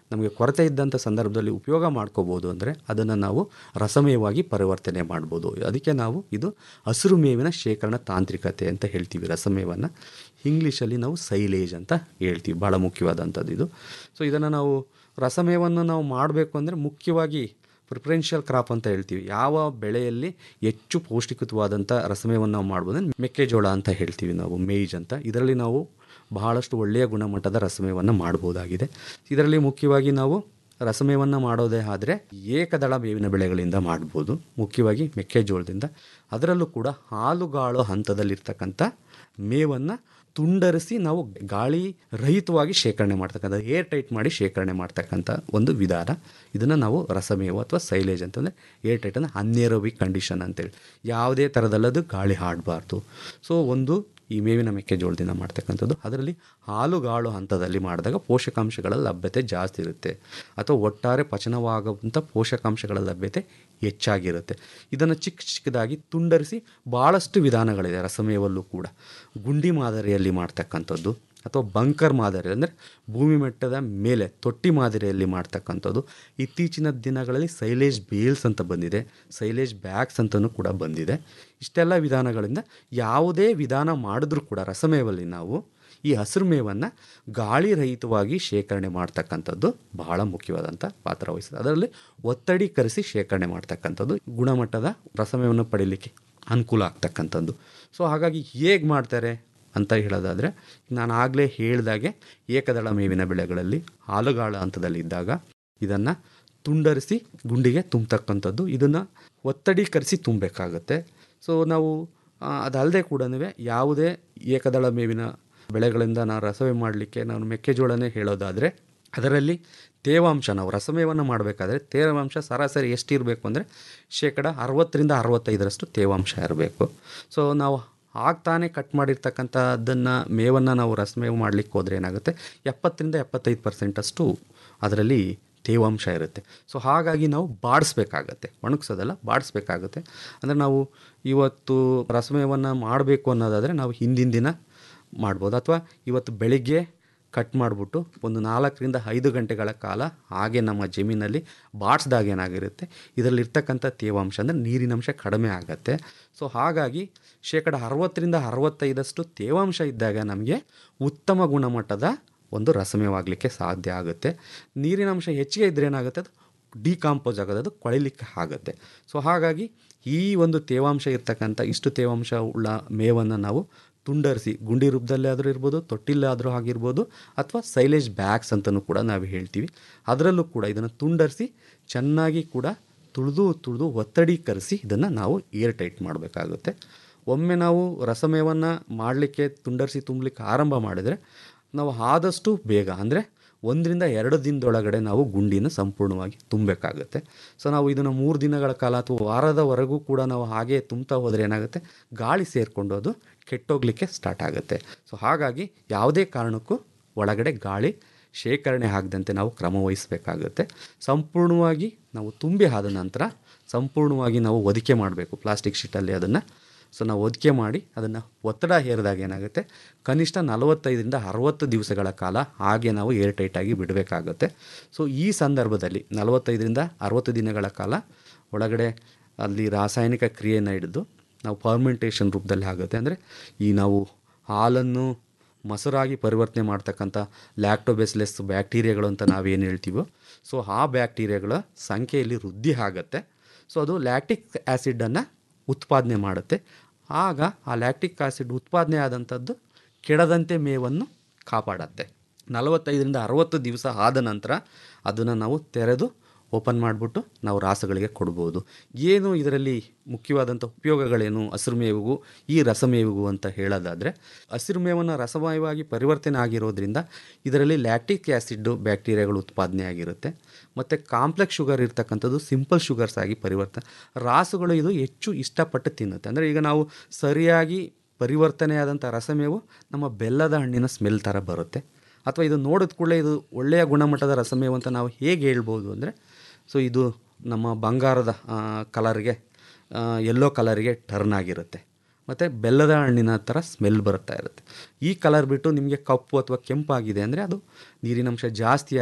ನಮಗೆ ಕೊರತೆ ಇದ್ದಂಥ ಸಂದರ್ಭದಲ್ಲಿ ಉಪಯೋಗ ಮಾಡ್ಕೋಬೋದು ಅಂದರೆ ಅದನ್ನು ನಾವು ರಸಮೇವಾಗಿ ಪರಿವರ್ತನೆ ಮಾಡ್ಬೋದು ಅದಕ್ಕೆ ನಾವು ಇದು ಹಸಿರು ಮೇವಿನ ಶೇಖರಣಾ ತಾಂತ್ರಿಕತೆ ಅಂತ ಹೇಳ್ತೀವಿ ರಸಮೇವನ್ನು ಇಂಗ್ಲೀಷಲ್ಲಿ ನಾವು ಸೈಲೇಜ್ ಅಂತ ಹೇಳ್ತೀವಿ ಭಾಳ ಮುಖ್ಯವಾದಂಥದ್ದು ಇದು ಸೊ ಇದನ್ನು ನಾವು ರಸಮೇವನ್ನು ನಾವು ಮಾಡಬೇಕು ಅಂದರೆ ಮುಖ್ಯವಾಗಿ ಪ್ರಿಫರೆನ್ಷಿಯಲ್ ಕ್ರಾಪ್ ಅಂತ ಹೇಳ್ತೀವಿ ಯಾವ ಬೆಳೆಯಲ್ಲಿ ಹೆಚ್ಚು ಪೌಷ್ಟಿಕತವಾದಂಥ ರಸಮೇವನ್ನು ನಾವು ಮಾಡ್ಬೋದು ಅಂದ್ರೆ ಮೆಕ್ಕೆಜೋಳ ಅಂತ ಹೇಳ್ತೀವಿ ನಾವು ಮೇಜ್ ಅಂತ ಇದರಲ್ಲಿ ನಾವು ಬಹಳಷ್ಟು ಒಳ್ಳೆಯ ಗುಣಮಟ್ಟದ ರಸಮೇವನ್ನು ಮಾಡ್ಬೋದಾಗಿದೆ ಇದರಲ್ಲಿ ಮುಖ್ಯವಾಗಿ ನಾವು ರಸಮೇವನ್ನು ಮಾಡೋದೇ ಆದರೆ ಏಕದಳ ಬೇವಿನ ಬೆಳೆಗಳಿಂದ ಮಾಡ್ಬೋದು ಮುಖ್ಯವಾಗಿ ಮೆಕ್ಕೆಜೋಳದಿಂದ ಅದರಲ್ಲೂ ಕೂಡ ಹಾಲುಗಾಳು ಹಂತದಲ್ಲಿರ್ತಕ್ಕಂಥ ಮೇವನ್ನು ತುಂಡರಿಸಿ ನಾವು ಗಾಳಿ ರಹಿತವಾಗಿ ಶೇಖರಣೆ ಮಾಡ್ತಕ್ಕಂಥ ಏರ್ ಟೈಟ್ ಮಾಡಿ ಶೇಖರಣೆ ಮಾಡ್ತಕ್ಕಂಥ ಒಂದು ವಿಧಾನ ಇದನ್ನು ನಾವು ರಸಮೇವು ಅಥವಾ ಸೈಲೇಜ್ ಅಂತಂದರೆ ಏರ್ ಟೈಟ್ ಅಂದರೆ ಅನ್ಏರೋಬಿಕ್ ಕಂಡೀಷನ್ ಅಂತೇಳಿ ಯಾವುದೇ ಥರದಲ್ಲದು ಗಾಳಿ ಆಡಬಾರ್ದು ಸೊ ಒಂದು ಈ ಮೇವಿನ ಮೆಕ್ಕೆಜೋಳದಿಂದ ಮಾಡ್ತಕ್ಕಂಥದ್ದು ಅದರಲ್ಲಿ ಹಾಲುಗಾಳು ಹಂತದಲ್ಲಿ ಮಾಡಿದಾಗ ಪೋಷಕಾಂಶಗಳ ಲಭ್ಯತೆ ಜಾಸ್ತಿ ಇರುತ್ತೆ ಅಥವಾ ಒಟ್ಟಾರೆ ಪಚನವಾಗುವಂಥ ಪೋಷಕಾಂಶಗಳ ಲಭ್ಯತೆ ಹೆಚ್ಚಾಗಿರುತ್ತೆ ಇದನ್ನು ಚಿಕ್ಕ ಚಿಕ್ಕದಾಗಿ ತುಂಡರಿಸಿ ಭಾಳಷ್ಟು ವಿಧಾನಗಳಿದೆ ರಸಮೇವಲ್ಲೂ ಕೂಡ ಗುಂಡಿ ಮಾದರಿಯಲ್ಲಿ ಮಾಡ್ತಕ್ಕಂಥದ್ದು ಅಥವಾ ಬಂಕರ್ ಮಾದರಿ ಅಂದರೆ ಭೂಮಿ ಮಟ್ಟದ ಮೇಲೆ ತೊಟ್ಟಿ ಮಾದರಿಯಲ್ಲಿ ಮಾಡ್ತಕ್ಕಂಥದ್ದು ಇತ್ತೀಚಿನ ದಿನಗಳಲ್ಲಿ ಸೈಲೇಜ್ ಬೇಲ್ಸ್ ಅಂತ ಬಂದಿದೆ ಸೈಲೇಜ್ ಬ್ಯಾಗ್ಸ್ ಅಂತಲೂ ಕೂಡ ಬಂದಿದೆ ಇಷ್ಟೆಲ್ಲ ವಿಧಾನಗಳಿಂದ ಯಾವುದೇ ವಿಧಾನ ಮಾಡಿದ್ರೂ ಕೂಡ ರಸಮೇವಲ್ಲಿ ನಾವು ಈ ಹಸಿರು ಮೇವನ್ನು ಗಾಳಿ ರಹಿತವಾಗಿ ಶೇಖರಣೆ ಮಾಡ್ತಕ್ಕಂಥದ್ದು ಬಹಳ ಮುಖ್ಯವಾದಂಥ ಪಾತ್ರ ವಹಿಸ್ತದೆ ಅದರಲ್ಲಿ ಒತ್ತಡಿ ಕರೆಸಿ ಶೇಖರಣೆ ಮಾಡ್ತಕ್ಕಂಥದ್ದು ಗುಣಮಟ್ಟದ ರಸಮೇವನ್ನು ಪಡೀಲಿಕ್ಕೆ ಅನುಕೂಲ ಆಗ್ತಕ್ಕಂಥದ್ದು ಸೊ ಹಾಗಾಗಿ ಹೇಗೆ ಮಾಡ್ತಾರೆ ಅಂತ ಹೇಳೋದಾದರೆ ನಾನು ಆಗಲೇ ಹೇಳಿದಾಗೆ ಏಕದಳ ಮೇವಿನ ಬೆಳೆಗಳಲ್ಲಿ ಹಾಲುಗಾಳ ಹಂತದಲ್ಲಿದ್ದಾಗ ಇದನ್ನು ತುಂಡರಿಸಿ ಗುಂಡಿಗೆ ತುಂಬತಕ್ಕಂಥದ್ದು ಇದನ್ನು ಒತ್ತಡೀಕರಿಸಿ ತುಂಬಬೇಕಾಗತ್ತೆ ಸೊ ನಾವು ಅದಲ್ಲದೆ ಕೂಡ ಯಾವುದೇ ಏಕದಳ ಮೇವಿನ ಬೆಳೆಗಳಿಂದ ನಾವು ರಸವೇ ಮಾಡಲಿಕ್ಕೆ ನಾನು ಮೆಕ್ಕೆಜೋಳನೇ ಹೇಳೋದಾದರೆ ಅದರಲ್ಲಿ ತೇವಾಂಶ ನಾವು ರಸಮೇವನ್ನು ಮಾಡಬೇಕಾದ್ರೆ ತೇವಾಂಶ ಸರಾಸರಿ ಎಷ್ಟಿರಬೇಕು ಅಂದರೆ ಶೇಕಡ ಅರವತ್ತರಿಂದ ಅರವತ್ತೈದರಷ್ಟು ತೇವಾಂಶ ಇರಬೇಕು ಸೊ ನಾವು ಆಗ್ತಾನೆ ಕಟ್ ಮಾಡಿರ್ತಕ್ಕಂಥದ್ದನ್ನು ಮೇವನ್ನು ನಾವು ರಸಮೇವು ಮಾಡಲಿಕ್ಕೆ ಹೋದರೆ ಏನಾಗುತ್ತೆ ಎಪ್ಪತ್ತರಿಂದ ಎಪ್ಪತ್ತೈದು ಪರ್ಸೆಂಟಷ್ಟು ಅದರಲ್ಲಿ ತೇವಾಂಶ ಇರುತ್ತೆ ಸೊ ಹಾಗಾಗಿ ನಾವು ಬಾಡಿಸ್ಬೇಕಾಗತ್ತೆ ಒಣಗಿಸೋದಲ್ಲ ಬಾಡಿಸ್ಬೇಕಾಗುತ್ತೆ ಅಂದರೆ ನಾವು ಇವತ್ತು ರಸಮೇವನ್ನು ಮಾಡಬೇಕು ಅನ್ನೋದಾದರೆ ನಾವು ಹಿಂದಿನ ದಿನ ಮಾಡ್ಬೋದು ಅಥವಾ ಇವತ್ತು ಬೆಳಿಗ್ಗೆ ಕಟ್ ಮಾಡಿಬಿಟ್ಟು ಒಂದು ನಾಲ್ಕರಿಂದ ಐದು ಗಂಟೆಗಳ ಕಾಲ ಹಾಗೆ ನಮ್ಮ ಜಮೀನಲ್ಲಿ ಬಾಡಿಸ್ದಾಗ ಏನಾಗಿರುತ್ತೆ ಇದರಲ್ಲಿರ್ತಕ್ಕಂಥ ತೇವಾಂಶ ಅಂದರೆ ನೀರಿನಂಶ ಕಡಿಮೆ ಆಗುತ್ತೆ ಸೊ ಹಾಗಾಗಿ ಶೇಕಡ ಅರವತ್ತರಿಂದ ಅರವತ್ತೈದಷ್ಟು ತೇವಾಂಶ ಇದ್ದಾಗ ನಮಗೆ ಉತ್ತಮ ಗುಣಮಟ್ಟದ ಒಂದು ರಸಮೇವಾಗಲಿಕ್ಕೆ ಸಾಧ್ಯ ಆಗುತ್ತೆ ನೀರಿನಂಶ ಹೆಚ್ಚಿಗೆ ಇದ್ದರೆ ಏನಾಗುತ್ತೆ ಅದು ಡಿಕಾಂಪೋಸ್ ಆಗೋದು ಅದು ಕೊಳಿಲಿಕ್ಕೆ ಆಗುತ್ತೆ ಸೊ ಹಾಗಾಗಿ ಈ ಒಂದು ತೇವಾಂಶ ಇರ್ತಕ್ಕಂಥ ಇಷ್ಟು ತೇವಾಂಶ ಉಳ್ಳ ಮೇವನ್ನು ನಾವು ತುಂಡರಿಸಿ ಗುಂಡಿ ರೂಪದಲ್ಲೇ ಆದರೂ ಇರ್ಬೋದು ತೊಟ್ಟಿಲ್ಲಾದರೂ ಆಗಿರ್ಬೋದು ಅಥವಾ ಸೈಲೇಜ್ ಬ್ಯಾಗ್ಸ್ ಅಂತಲೂ ಕೂಡ ನಾವು ಹೇಳ್ತೀವಿ ಅದರಲ್ಲೂ ಕೂಡ ಇದನ್ನು ತುಂಡರಿಸಿ ಚೆನ್ನಾಗಿ ಕೂಡ ತುಳಿದು ತುಳಿದು ಒತ್ತಡೀಕರಿಸಿ ಇದನ್ನು ನಾವು ಏರ್ ಟೈಟ್ ಮಾಡಬೇಕಾಗುತ್ತೆ ಒಮ್ಮೆ ನಾವು ರಸಮೇವನ್ನು ಮಾಡಲಿಕ್ಕೆ ತುಂಡರಿಸಿ ತುಂಬಲಿಕ್ಕೆ ಆರಂಭ ಮಾಡಿದರೆ ನಾವು ಆದಷ್ಟು ಬೇಗ ಅಂದರೆ ಒಂದರಿಂದ ಎರಡು ದಿನದೊಳಗಡೆ ನಾವು ಗುಂಡಿನ ಸಂಪೂರ್ಣವಾಗಿ ತುಂಬಬೇಕಾಗುತ್ತೆ ಸೊ ನಾವು ಇದನ್ನು ಮೂರು ದಿನಗಳ ಕಾಲ ಅಥವಾ ವಾರದವರೆಗೂ ಕೂಡ ನಾವು ಹಾಗೆ ತುಂಬ್ತಾ ಹೋದರೆ ಏನಾಗುತ್ತೆ ಗಾಳಿ ಸೇರಿಕೊಂಡು ಅದು ಕೆಟ್ಟೋಗ್ಲಿಕ್ಕೆ ಸ್ಟಾರ್ಟ್ ಆಗುತ್ತೆ ಸೊ ಹಾಗಾಗಿ ಯಾವುದೇ ಕಾರಣಕ್ಕೂ ಒಳಗಡೆ ಗಾಳಿ ಶೇಖರಣೆ ಆಗದಂತೆ ನಾವು ಕ್ರಮ ವಹಿಸಬೇಕಾಗುತ್ತೆ ಸಂಪೂರ್ಣವಾಗಿ ನಾವು ತುಂಬಿ ಆದ ನಂತರ ಸಂಪೂರ್ಣವಾಗಿ ನಾವು ಒದಿಕೆ ಮಾಡಬೇಕು ಪ್ಲಾಸ್ಟಿಕ್ ಶೀಟಲ್ಲಿ ಅದನ್ನು ಸೊ ನಾವು ಒದಿಕೆ ಮಾಡಿ ಅದನ್ನು ಒತ್ತಡ ಹೇರಿದಾಗ ಏನಾಗುತ್ತೆ ಕನಿಷ್ಠ ನಲವತ್ತೈದರಿಂದ ಅರವತ್ತು ದಿವಸಗಳ ಕಾಲ ಹಾಗೆ ನಾವು ಏರ್ ಟೈಟಾಗಿ ಬಿಡಬೇಕಾಗುತ್ತೆ ಸೊ ಈ ಸಂದರ್ಭದಲ್ಲಿ ನಲವತ್ತೈದರಿಂದ ಅರವತ್ತು ದಿನಗಳ ಕಾಲ ಒಳಗಡೆ ಅಲ್ಲಿ ರಾಸಾಯನಿಕ ಕ್ರಿಯೆಯನ್ನು ಹಿಡಿದು ನಾವು ಫರ್ಮೆಂಟೇಷನ್ ರೂಪದಲ್ಲಿ ಆಗುತ್ತೆ ಅಂದರೆ ಈ ನಾವು ಹಾಲನ್ನು ಮೊಸರಾಗಿ ಪರಿವರ್ತನೆ ಮಾಡ್ತಕ್ಕಂಥ ಲ್ಯಾಕ್ಟೋಬೆಸ್ಲೆಸ್ ಬ್ಯಾಕ್ಟೀರಿಯಾಗಳು ಅಂತ ನಾವೇನು ಹೇಳ್ತೀವೋ ಸೊ ಆ ಬ್ಯಾಕ್ಟೀರಿಯಾಗಳ ಸಂಖ್ಯೆಯಲ್ಲಿ ವೃದ್ಧಿ ಆಗುತ್ತೆ ಸೊ ಅದು ಲ್ಯಾಕ್ಟಿಕ್ ಆ್ಯಸಿಡನ್ನು ಉತ್ಪಾದನೆ ಮಾಡುತ್ತೆ ಆಗ ಆ ಲ್ಯಾಕ್ಟಿಕ್ ಆಸಿಡ್ ಉತ್ಪಾದನೆ ಆದಂಥದ್ದು ಕೆಡದಂತೆ ಮೇವನ್ನು ಕಾಪಾಡತ್ತೆ ನಲವತ್ತೈದರಿಂದ ಅರವತ್ತು ದಿವಸ ಆದ ನಂತರ ಅದನ್ನು ನಾವು ತೆರೆದು ಓಪನ್ ಮಾಡಿಬಿಟ್ಟು ನಾವು ರಾಸಗಳಿಗೆ ಕೊಡ್ಬೋದು ಏನು ಇದರಲ್ಲಿ ಮುಖ್ಯವಾದಂಥ ಉಪಯೋಗಗಳೇನು ಹಸಿರು ಮೇವಿಗೂ ಈ ರಸಮೇವಿಗೂ ಅಂತ ಹೇಳೋದಾದರೆ ಹಸಿರು ಮೇವನ್ನು ರಸಮಯವಾಗಿ ಪರಿವರ್ತನೆ ಆಗಿರೋದ್ರಿಂದ ಇದರಲ್ಲಿ ಲ್ಯಾಕ್ಟಿಕ್ ಆ್ಯಸಿಡ್ಡು ಬ್ಯಾಕ್ಟೀರಿಯಾಗಳು ಉತ್ಪಾದನೆ ಆಗಿರುತ್ತೆ ಮತ್ತು ಕಾಂಪ್ಲೆಕ್ಸ್ ಶುಗರ್ ಇರ್ತಕ್ಕಂಥದ್ದು ಸಿಂಪಲ್ ಶುಗರ್ಸ್ ಆಗಿ ಪರಿವರ್ತನೆ ರಾಸುಗಳು ಇದು ಹೆಚ್ಚು ಇಷ್ಟಪಟ್ಟು ತಿನ್ನುತ್ತೆ ಅಂದರೆ ಈಗ ನಾವು ಸರಿಯಾಗಿ ಪರಿವರ್ತನೆಯಾದಂಥ ರಸಮೇವು ನಮ್ಮ ಬೆಲ್ಲದ ಹಣ್ಣಿನ ಸ್ಮೆಲ್ ಥರ ಬರುತ್ತೆ ಅಥವಾ ಇದು ನೋಡಿದ ಕೂಡಲೇ ಇದು ಒಳ್ಳೆಯ ಗುಣಮಟ್ಟದ ರಸಮೇವು ಅಂತ ನಾವು ಹೇಗೆ ಹೇಳ್ಬೋದು ಅಂದರೆ ಸೊ ಇದು ನಮ್ಮ ಬಂಗಾರದ ಕಲರ್ಗೆ ಯೆಲ್ಲೋ ಕಲರಿಗೆ ಟರ್ನ್ ಆಗಿರುತ್ತೆ ಮತ್ತು ಬೆಲ್ಲದ ಹಣ್ಣಿನ ಥರ ಸ್ಮೆಲ್ ಬರ್ತಾ ಇರುತ್ತೆ ಈ ಕಲರ್ ಬಿಟ್ಟು ನಿಮಗೆ ಕಪ್ಪು ಅಥವಾ ಕೆಂಪಾಗಿದೆ ಅಂದರೆ ಅದು ನೀರಿನಂಶ ಜಾಸ್ತಿಯಾಗಿ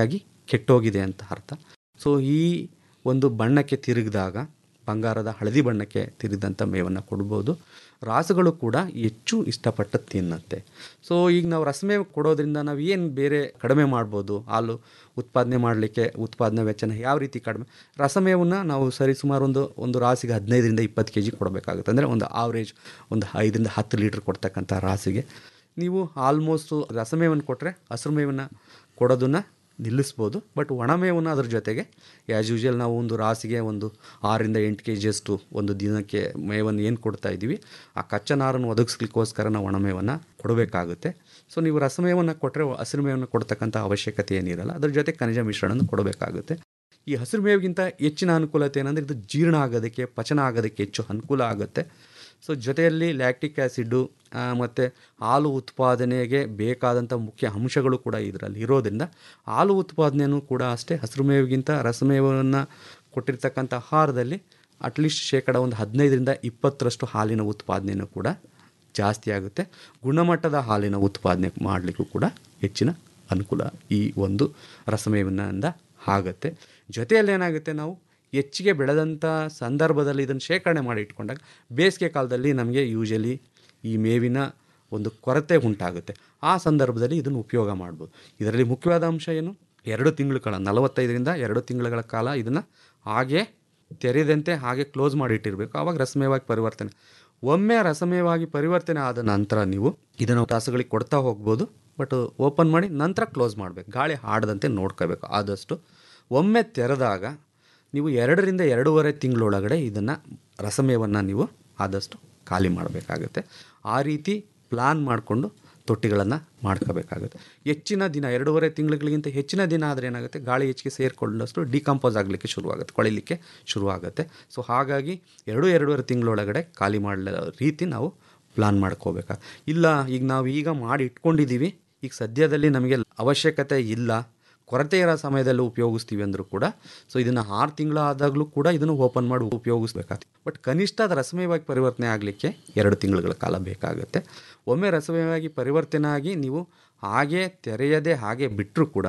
ಕೆಟ್ಟೋಗಿದೆ ಅಂತ ಅರ್ಥ ಸೊ ಈ ಒಂದು ಬಣ್ಣಕ್ಕೆ ತಿರುಗಿದಾಗ ಬಂಗಾರದ ಹಳದಿ ಬಣ್ಣಕ್ಕೆ ತಿರುಗಿದಂಥ ಮೇವನ್ನು ಕೊಡ್ಬೋದು ರಾಸುಗಳು ಕೂಡ ಹೆಚ್ಚು ಇಷ್ಟಪಟ್ಟು ತಿನ್ನುತ್ತೆ ಸೊ ಈಗ ನಾವು ರಸಮೇವು ಕೊಡೋದ್ರಿಂದ ನಾವು ಏನು ಬೇರೆ ಕಡಿಮೆ ಮಾಡ್ಬೋದು ಹಾಲು ಉತ್ಪಾದನೆ ಮಾಡಲಿಕ್ಕೆ ಉತ್ಪಾದನಾ ವೆಚ್ಚನ ಯಾವ ರೀತಿ ಕಡಿಮೆ ರಸಮೇವನ್ನ ನಾವು ಸರಿ ಸುಮಾರು ಒಂದು ಒಂದು ರಾಸಿಗೆ ಹದಿನೈದರಿಂದ ಇಪ್ಪತ್ತು ಕೆ ಜಿ ಕೊಡಬೇಕಾಗುತ್ತೆ ಅಂದರೆ ಒಂದು ಆವ್ರೇಜ್ ಒಂದು ಐದರಿಂದ ಹತ್ತು ಲೀಟ್ರ್ ಕೊಡ್ತಕ್ಕಂಥ ರಾಸಿಗೆ ನೀವು ಆಲ್ಮೋಸ್ಟು ರಸಮೇವನ್ನು ಕೊಟ್ಟರೆ ಹಸಿರು ಮೇವನ್ನು ಕೊಡೋದನ್ನು ನಿಲ್ಲಿಸ್ಬೋದು ಬಟ್ ಒಣಮೇವನ್ನು ಅದ್ರ ಜೊತೆಗೆ ಆ್ಯಸ್ ಯೂಶುವಲ್ ನಾವು ಒಂದು ರಾಸಿಗೆ ಒಂದು ಆರರಿಂದ ಎಂಟು ಕೆ ಜಿಯಷ್ಟು ಒಂದು ದಿನಕ್ಕೆ ಮೇವನ್ನು ಏನು ಕೊಡ್ತಾ ಇದ್ದೀವಿ ಆ ಕಚ್ಚಾ ನಾರನ್ನು ಒದಗಿಸ್ಲಿಕ್ಕೋಸ್ಕರ ನಾವು ಒಣಮೇವನ್ನು ಕೊಡಬೇಕಾಗುತ್ತೆ ಸೊ ನೀವು ರಸಮೇವನ್ನು ಕೊಟ್ಟರೆ ಹಸಿರು ಮೇವನ್ನು ಕೊಡ್ತಕ್ಕಂಥ ಅವಶ್ಯಕತೆ ಏನಿರಲ್ಲ ಅದ್ರ ಜೊತೆ ಖನಿಜ ಮಿಶ್ರಣನ ಕೊಡಬೇಕಾಗುತ್ತೆ ಈ ಹಸಿರು ಮೇವಿಗಿಂತ ಹೆಚ್ಚಿನ ಅನುಕೂಲತೆ ಏನಂದರೆ ಇದು ಜೀರ್ಣ ಆಗೋದಕ್ಕೆ ಪಚನ ಆಗೋದಕ್ಕೆ ಹೆಚ್ಚು ಅನುಕೂಲ ಆಗುತ್ತೆ ಸೊ ಜೊತೆಯಲ್ಲಿ ಲ್ಯಾಕ್ಟಿಕ್ ಆ್ಯಸಿಡ್ಡು ಮತ್ತು ಹಾಲು ಉತ್ಪಾದನೆಗೆ ಬೇಕಾದಂಥ ಮುಖ್ಯ ಅಂಶಗಳು ಕೂಡ ಇದರಲ್ಲಿ ಇರೋದ್ರಿಂದ ಹಾಲು ಉತ್ಪಾದನೆಯೂ ಕೂಡ ಅಷ್ಟೇ ಹಸಿರು ಮೇವಿಗಿಂತ ರಸಮೇವನ್ನು ಕೊಟ್ಟಿರ್ತಕ್ಕಂಥ ಆಹಾರದಲ್ಲಿ ಅಟ್ಲೀಸ್ಟ್ ಶೇಕಡ ಒಂದು ಹದಿನೈದರಿಂದ ಇಪ್ಪತ್ತರಷ್ಟು ಹಾಲಿನ ಉತ್ಪಾದನೆಯೂ ಕೂಡ ಜಾಸ್ತಿ ಆಗುತ್ತೆ ಗುಣಮಟ್ಟದ ಹಾಲಿನ ಉತ್ಪಾದನೆ ಮಾಡಲಿಕ್ಕೂ ಕೂಡ ಹೆಚ್ಚಿನ ಅನುಕೂಲ ಈ ಒಂದು ರಸಮೇವಿನಿಂದ ಆಗುತ್ತೆ ಜೊತೆಯಲ್ಲಿ ಏನಾಗುತ್ತೆ ನಾವು ಹೆಚ್ಚಿಗೆ ಬೆಳೆದಂಥ ಸಂದರ್ಭದಲ್ಲಿ ಇದನ್ನು ಶೇಖರಣೆ ಮಾಡಿ ಇಟ್ಕೊಂಡಾಗ ಬೇಸಿಗೆ ಕಾಲದಲ್ಲಿ ನಮಗೆ ಯೂಶಲಿ ಈ ಮೇವಿನ ಒಂದು ಕೊರತೆ ಉಂಟಾಗುತ್ತೆ ಆ ಸಂದರ್ಭದಲ್ಲಿ ಇದನ್ನು ಉಪಯೋಗ ಮಾಡ್ಬೋದು ಇದರಲ್ಲಿ ಮುಖ್ಯವಾದ ಅಂಶ ಏನು ಎರಡು ತಿಂಗಳ ಕಾಲ ನಲವತ್ತೈದರಿಂದ ಎರಡು ತಿಂಗಳ ಕಾಲ ಇದನ್ನು ಹಾಗೆ ತೆರೆದಂತೆ ಹಾಗೆ ಕ್ಲೋಸ್ ಮಾಡಿ ಇಟ್ಟಿರಬೇಕು ಆವಾಗ ರಸಮೇವಾಗಿ ಪರಿವರ್ತನೆ ಒಮ್ಮೆ ರಸಮೇವಾಗಿ ಪರಿವರ್ತನೆ ಆದ ನಂತರ ನೀವು ಇದನ್ನು ರಾಸುಗಳಿಗೆ ಕೊಡ್ತಾ ಹೋಗ್ಬೋದು ಬಟ್ ಓಪನ್ ಮಾಡಿ ನಂತರ ಕ್ಲೋಸ್ ಮಾಡಬೇಕು ಗಾಳಿ ಆಡದಂತೆ ನೋಡ್ಕೋಬೇಕು ಆದಷ್ಟು ಒಮ್ಮೆ ತೆರೆದಾಗ ನೀವು ಎರಡರಿಂದ ಎರಡೂವರೆ ತಿಂಗಳೊಳಗಡೆ ಇದನ್ನು ರಸಮೇವನ್ನು ನೀವು ಆದಷ್ಟು ಖಾಲಿ ಮಾಡಬೇಕಾಗುತ್ತೆ ಆ ರೀತಿ ಪ್ಲ್ಯಾನ್ ಮಾಡಿಕೊಂಡು ತೊಟ್ಟಿಗಳನ್ನು ಮಾಡ್ಕೋಬೇಕಾಗುತ್ತೆ ಹೆಚ್ಚಿನ ದಿನ ಎರಡೂವರೆ ತಿಂಗಳುಗಳಿಗಿಂತ ಹೆಚ್ಚಿನ ದಿನ ಆದರೆ ಏನಾಗುತ್ತೆ ಗಾಳಿ ಹೆಚ್ಚಿಗೆ ಸೇರಿಕೊಂಡಷ್ಟು ಡಿಕಂಪೋಸ್ ಆಗಲಿಕ್ಕೆ ಶುರುವಾಗುತ್ತೆ ಕೊಳಿಲಿಕ್ಕೆ ಶುರುವಾಗುತ್ತೆ ಸೊ ಹಾಗಾಗಿ ಎರಡು ಎರಡೂವರೆ ತಿಂಗಳೊಳಗಡೆ ಖಾಲಿ ಮಾಡಲ ರೀತಿ ನಾವು ಪ್ಲಾನ್ ಮಾಡ್ಕೋಬೇಕಾ ಇಲ್ಲ ಈಗ ನಾವು ಈಗ ಮಾಡಿ ಇಟ್ಕೊಂಡಿದ್ದೀವಿ ಈಗ ಸದ್ಯದಲ್ಲಿ ನಮಗೆ ಅವಶ್ಯಕತೆ ಇಲ್ಲ ಕೊರತೆ ಇರೋ ಸಮಯದಲ್ಲಿ ಉಪಯೋಗಿಸ್ತೀವಿ ಅಂದರೂ ಕೂಡ ಸೊ ಇದನ್ನು ಆರು ತಿಂಗಳ ಆದಾಗಲೂ ಕೂಡ ಇದನ್ನು ಓಪನ್ ಮಾಡಿ ಉಪಯೋಗಿಸ್ಬೇಕಾಗ್ತದೆ ಬಟ್ ಕನಿಷ್ಠ ಅದು ರಸಮಯವಾಗಿ ಪರಿವರ್ತನೆ ಆಗಲಿಕ್ಕೆ ಎರಡು ತಿಂಗಳುಗಳ ಕಾಲ ಬೇಕಾಗುತ್ತೆ ಒಮ್ಮೆ ರಸಮಯವಾಗಿ ಪರಿವರ್ತನೆ ಆಗಿ ನೀವು ಹಾಗೆ ತೆರೆಯದೆ ಹಾಗೆ ಬಿಟ್ಟರೂ ಕೂಡ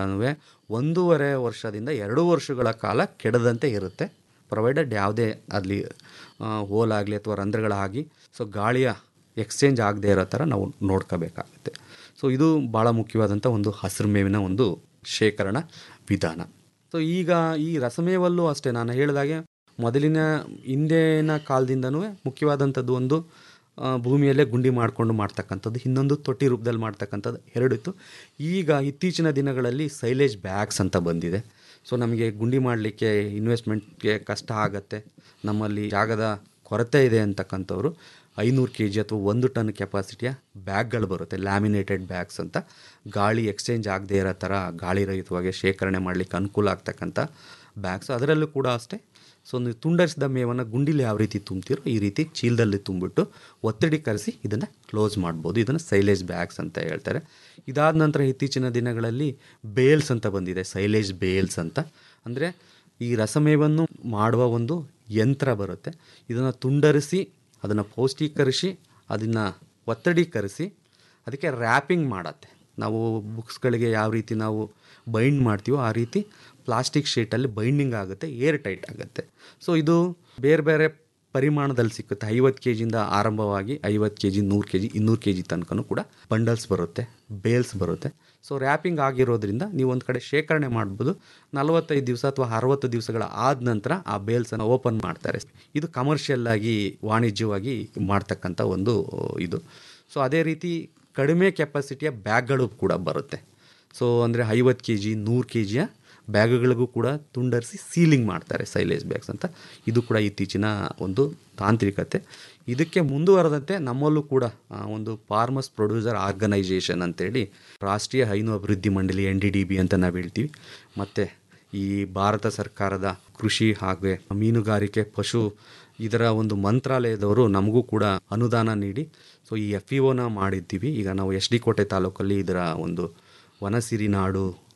ಒಂದೂವರೆ ವರ್ಷದಿಂದ ಎರಡು ವರ್ಷಗಳ ಕಾಲ ಕೆಡದಂತೆ ಇರುತ್ತೆ ಪ್ರೊವೈಡೆಡ್ ಯಾವುದೇ ಅಲ್ಲಿ ಹೋಲಾಗಲಿ ಅಥವಾ ರಂಧ್ರಗಳಾಗಿ ಸೊ ಗಾಳಿಯ ಎಕ್ಸ್ಚೇಂಜ್ ಆಗದೆ ಇರೋ ಥರ ನಾವು ನೋಡ್ಕೋಬೇಕಾಗುತ್ತೆ ಸೊ ಇದು ಭಾಳ ಮುಖ್ಯವಾದಂಥ ಒಂದು ಹಸಿರು ಮೇವಿನ ಒಂದು ಶೇಖರಣಾ ವಿಧಾನ ಸೊ ಈಗ ಈ ರಸಮೇವಲ್ಲೂ ಅಷ್ಟೇ ನಾನು ಹೇಳಿದಾಗೆ ಮೊದಲಿನ ಹಿಂದಿನ ಕಾಲದಿಂದನೂ ಮುಖ್ಯವಾದಂಥದ್ದು ಒಂದು ಆ, ಭೂಮಿಯಲ್ಲೇ ಗುಂಡಿ ಮಾಡಿಕೊಂಡು ಮಾಡ್ತಕ್ಕಂಥದ್ದು ಇನ್ನೊಂದು ತೊಟ್ಟಿ ರೂಪದಲ್ಲಿ ಮಾಡ್ತಕ್ಕಂಥದ್ದು ಎರಡಿತ್ತು ಈಗ ಇತ್ತೀಚಿನ ದಿನಗಳಲ್ಲಿ ಸೈಲೇಜ್ ಬ್ಯಾಗ್ಸ್ ಅಂತ ಬಂದಿದೆ ಸೊ ನಮಗೆ ಗುಂಡಿ ಮಾಡಲಿಕ್ಕೆ ಇನ್ವೆಸ್ಟ್ಮೆಂಟ್ಗೆ ಕಷ್ಟ ಆಗತ್ತೆ ನಮ್ಮಲ್ಲಿ ಜಾಗದ ಕೊರತೆ ಇದೆ ಅಂತಕ್ಕಂಥವ್ರು ಐನೂರು ಕೆ ಜಿ ಅಥವಾ ಒಂದು ಟನ್ ಕೆಪಾಸಿಟಿಯ ಬ್ಯಾಗ್ಗಳು ಬರುತ್ತೆ ಲ್ಯಾಮಿನೇಟೆಡ್ ಬ್ಯಾಗ್ಸ್ ಅಂತ ಗಾಳಿ ಎಕ್ಸ್ಚೇಂಜ್ ಆಗದೆ ಇರೋ ಥರ ಗಾಳಿ ರಹಿತವಾಗಿ ಶೇಖರಣೆ ಮಾಡಲಿಕ್ಕೆ ಅನುಕೂಲ ಆಗ್ತಕ್ಕಂಥ ಬ್ಯಾಗ್ಸ್ ಅದರಲ್ಲೂ ಕೂಡ ಅಷ್ಟೇ ಸೊ ನೀವು ತುಂಡರಿಸಿದ ಮೇವನ್ನು ಗುಂಡಿಲಿ ಯಾವ ರೀತಿ ತುಂಬ್ತೀರೋ ಈ ರೀತಿ ಚೀಲದಲ್ಲಿ ತುಂಬಿಟ್ಟು ಒತ್ತಡಿ ಕರೆಸಿ ಇದನ್ನು ಕ್ಲೋಸ್ ಮಾಡ್ಬೋದು ಇದನ್ನು ಸೈಲೇಜ್ ಬ್ಯಾಗ್ಸ್ ಅಂತ ಹೇಳ್ತಾರೆ ಇದಾದ ನಂತರ ಇತ್ತೀಚಿನ ದಿನಗಳಲ್ಲಿ ಬೇಲ್ಸ್ ಅಂತ ಬಂದಿದೆ ಸೈಲೇಜ್ ಬೇಲ್ಸ್ ಅಂತ ಅಂದರೆ ಈ ರಸಮೇವನ್ನು ಮಾಡುವ ಒಂದು ಯಂತ್ರ ಬರುತ್ತೆ ಇದನ್ನು ತುಂಡರಿಸಿ ಅದನ್ನು ಪೌಷ್ಟೀಕರಿಸಿ ಅದನ್ನು ಒತ್ತಡೀಕರಿಸಿ ಅದಕ್ಕೆ ರ್ಯಾಪಿಂಗ್ ಮಾಡತ್ತೆ ನಾವು ಬುಕ್ಸ್ಗಳಿಗೆ ಯಾವ ರೀತಿ ನಾವು ಬೈಂಡ್ ಮಾಡ್ತೀವೋ ಆ ರೀತಿ ಪ್ಲಾಸ್ಟಿಕ್ ಶೀಟಲ್ಲಿ ಬೈಂಡಿಂಗ್ ಆಗುತ್ತೆ ಏರ್ ಟೈಟ್ ಆಗುತ್ತೆ ಸೊ ಇದು ಬೇರೆ ಬೇರೆ ಪರಿಮಾಣದಲ್ಲಿ ಸಿಕ್ಕುತ್ತೆ ಐವತ್ತು ಕೆ ಜಿಯಿಂದ ಆರಂಭವಾಗಿ ಐವತ್ತು ಕೆ ಜಿ ನೂರು ಕೆ ಜಿ ಇನ್ನೂರು ಕೆ ಜಿ ತನಕನೂ ಕೂಡ ಬಂಡಲ್ಸ್ ಬರುತ್ತೆ ಬೇಲ್ಸ್ ಬರುತ್ತೆ ಸೊ ರ್ಯಾಪಿಂಗ್ ಆಗಿರೋದ್ರಿಂದ ನೀವು ಒಂದು ಕಡೆ ಶೇಖರಣೆ ಮಾಡ್ಬೋದು ನಲವತ್ತೈದು ದಿವಸ ಅಥವಾ ಅರವತ್ತು ದಿವಸಗಳ ಆದ ನಂತರ ಆ ಬೇಲ್ಸನ್ನು ಓಪನ್ ಮಾಡ್ತಾರೆ ಇದು ಕಮರ್ಷಿಯಲ್ ಆಗಿ ವಾಣಿಜ್ಯವಾಗಿ ಮಾಡ್ತಕ್ಕಂಥ ಒಂದು ಇದು ಸೊ ಅದೇ ರೀತಿ ಕಡಿಮೆ ಕೆಪಾಸಿಟಿಯ ಬ್ಯಾಗ್ಗಳು ಕೂಡ ಬರುತ್ತೆ ಸೊ ಅಂದರೆ ಐವತ್ತು ಕೆ ಜಿ ನೂರು ಕೆ ಜಿಯ ಬ್ಯಾಗ್ಗಳಿಗೂ ಕೂಡ ತುಂಡರಿಸಿ ಸೀಲಿಂಗ್ ಮಾಡ್ತಾರೆ ಸೈಲೇಜ್ ಬ್ಯಾಗ್ಸ್ ಅಂತ ಇದು ಕೂಡ ಇತ್ತೀಚಿನ ಒಂದು ತಾಂತ್ರಿಕತೆ ಇದಕ್ಕೆ ಮುಂದುವರೆದಂತೆ ನಮ್ಮಲ್ಲೂ ಕೂಡ ಆ, ಒಂದು ಫಾರ್ಮರ್ಸ್ ಪ್ರೊಡ್ಯೂಸರ್ ಆರ್ಗನೈಜೇಷನ್ ಅಂತೇಳಿ ರಾಷ್ಟ್ರೀಯ ಹೈನು ಅಭಿವೃದ್ಧಿ ಮಂಡಳಿ ಎನ್ ಡಿ ಡಿ ಬಿ ಅಂತ ನಾವು ಹೇಳ್ತೀವಿ ಮತ್ತು ಈ ಭಾರತ ಸರ್ಕಾರದ ಕೃಷಿ ಹಾಗೆ ಮೀನುಗಾರಿಕೆ ಪಶು ಇದರ ಒಂದು ಮಂತ್ರಾಲಯದವರು ನಮಗೂ ಕೂಡ ಅನುದಾನ ನೀಡಿ ಸೊ ಈ ಎಫ್ ಇ ಒನ ಮಾಡಿದ್ದೀವಿ ಈಗ ನಾವು ಎಸ್ ಡಿ ಕೋಟೆ ತಾಲೂಕಲ್ಲಿ ಇದರ ಒಂದು ವನಸಿರಿ ನಾಡು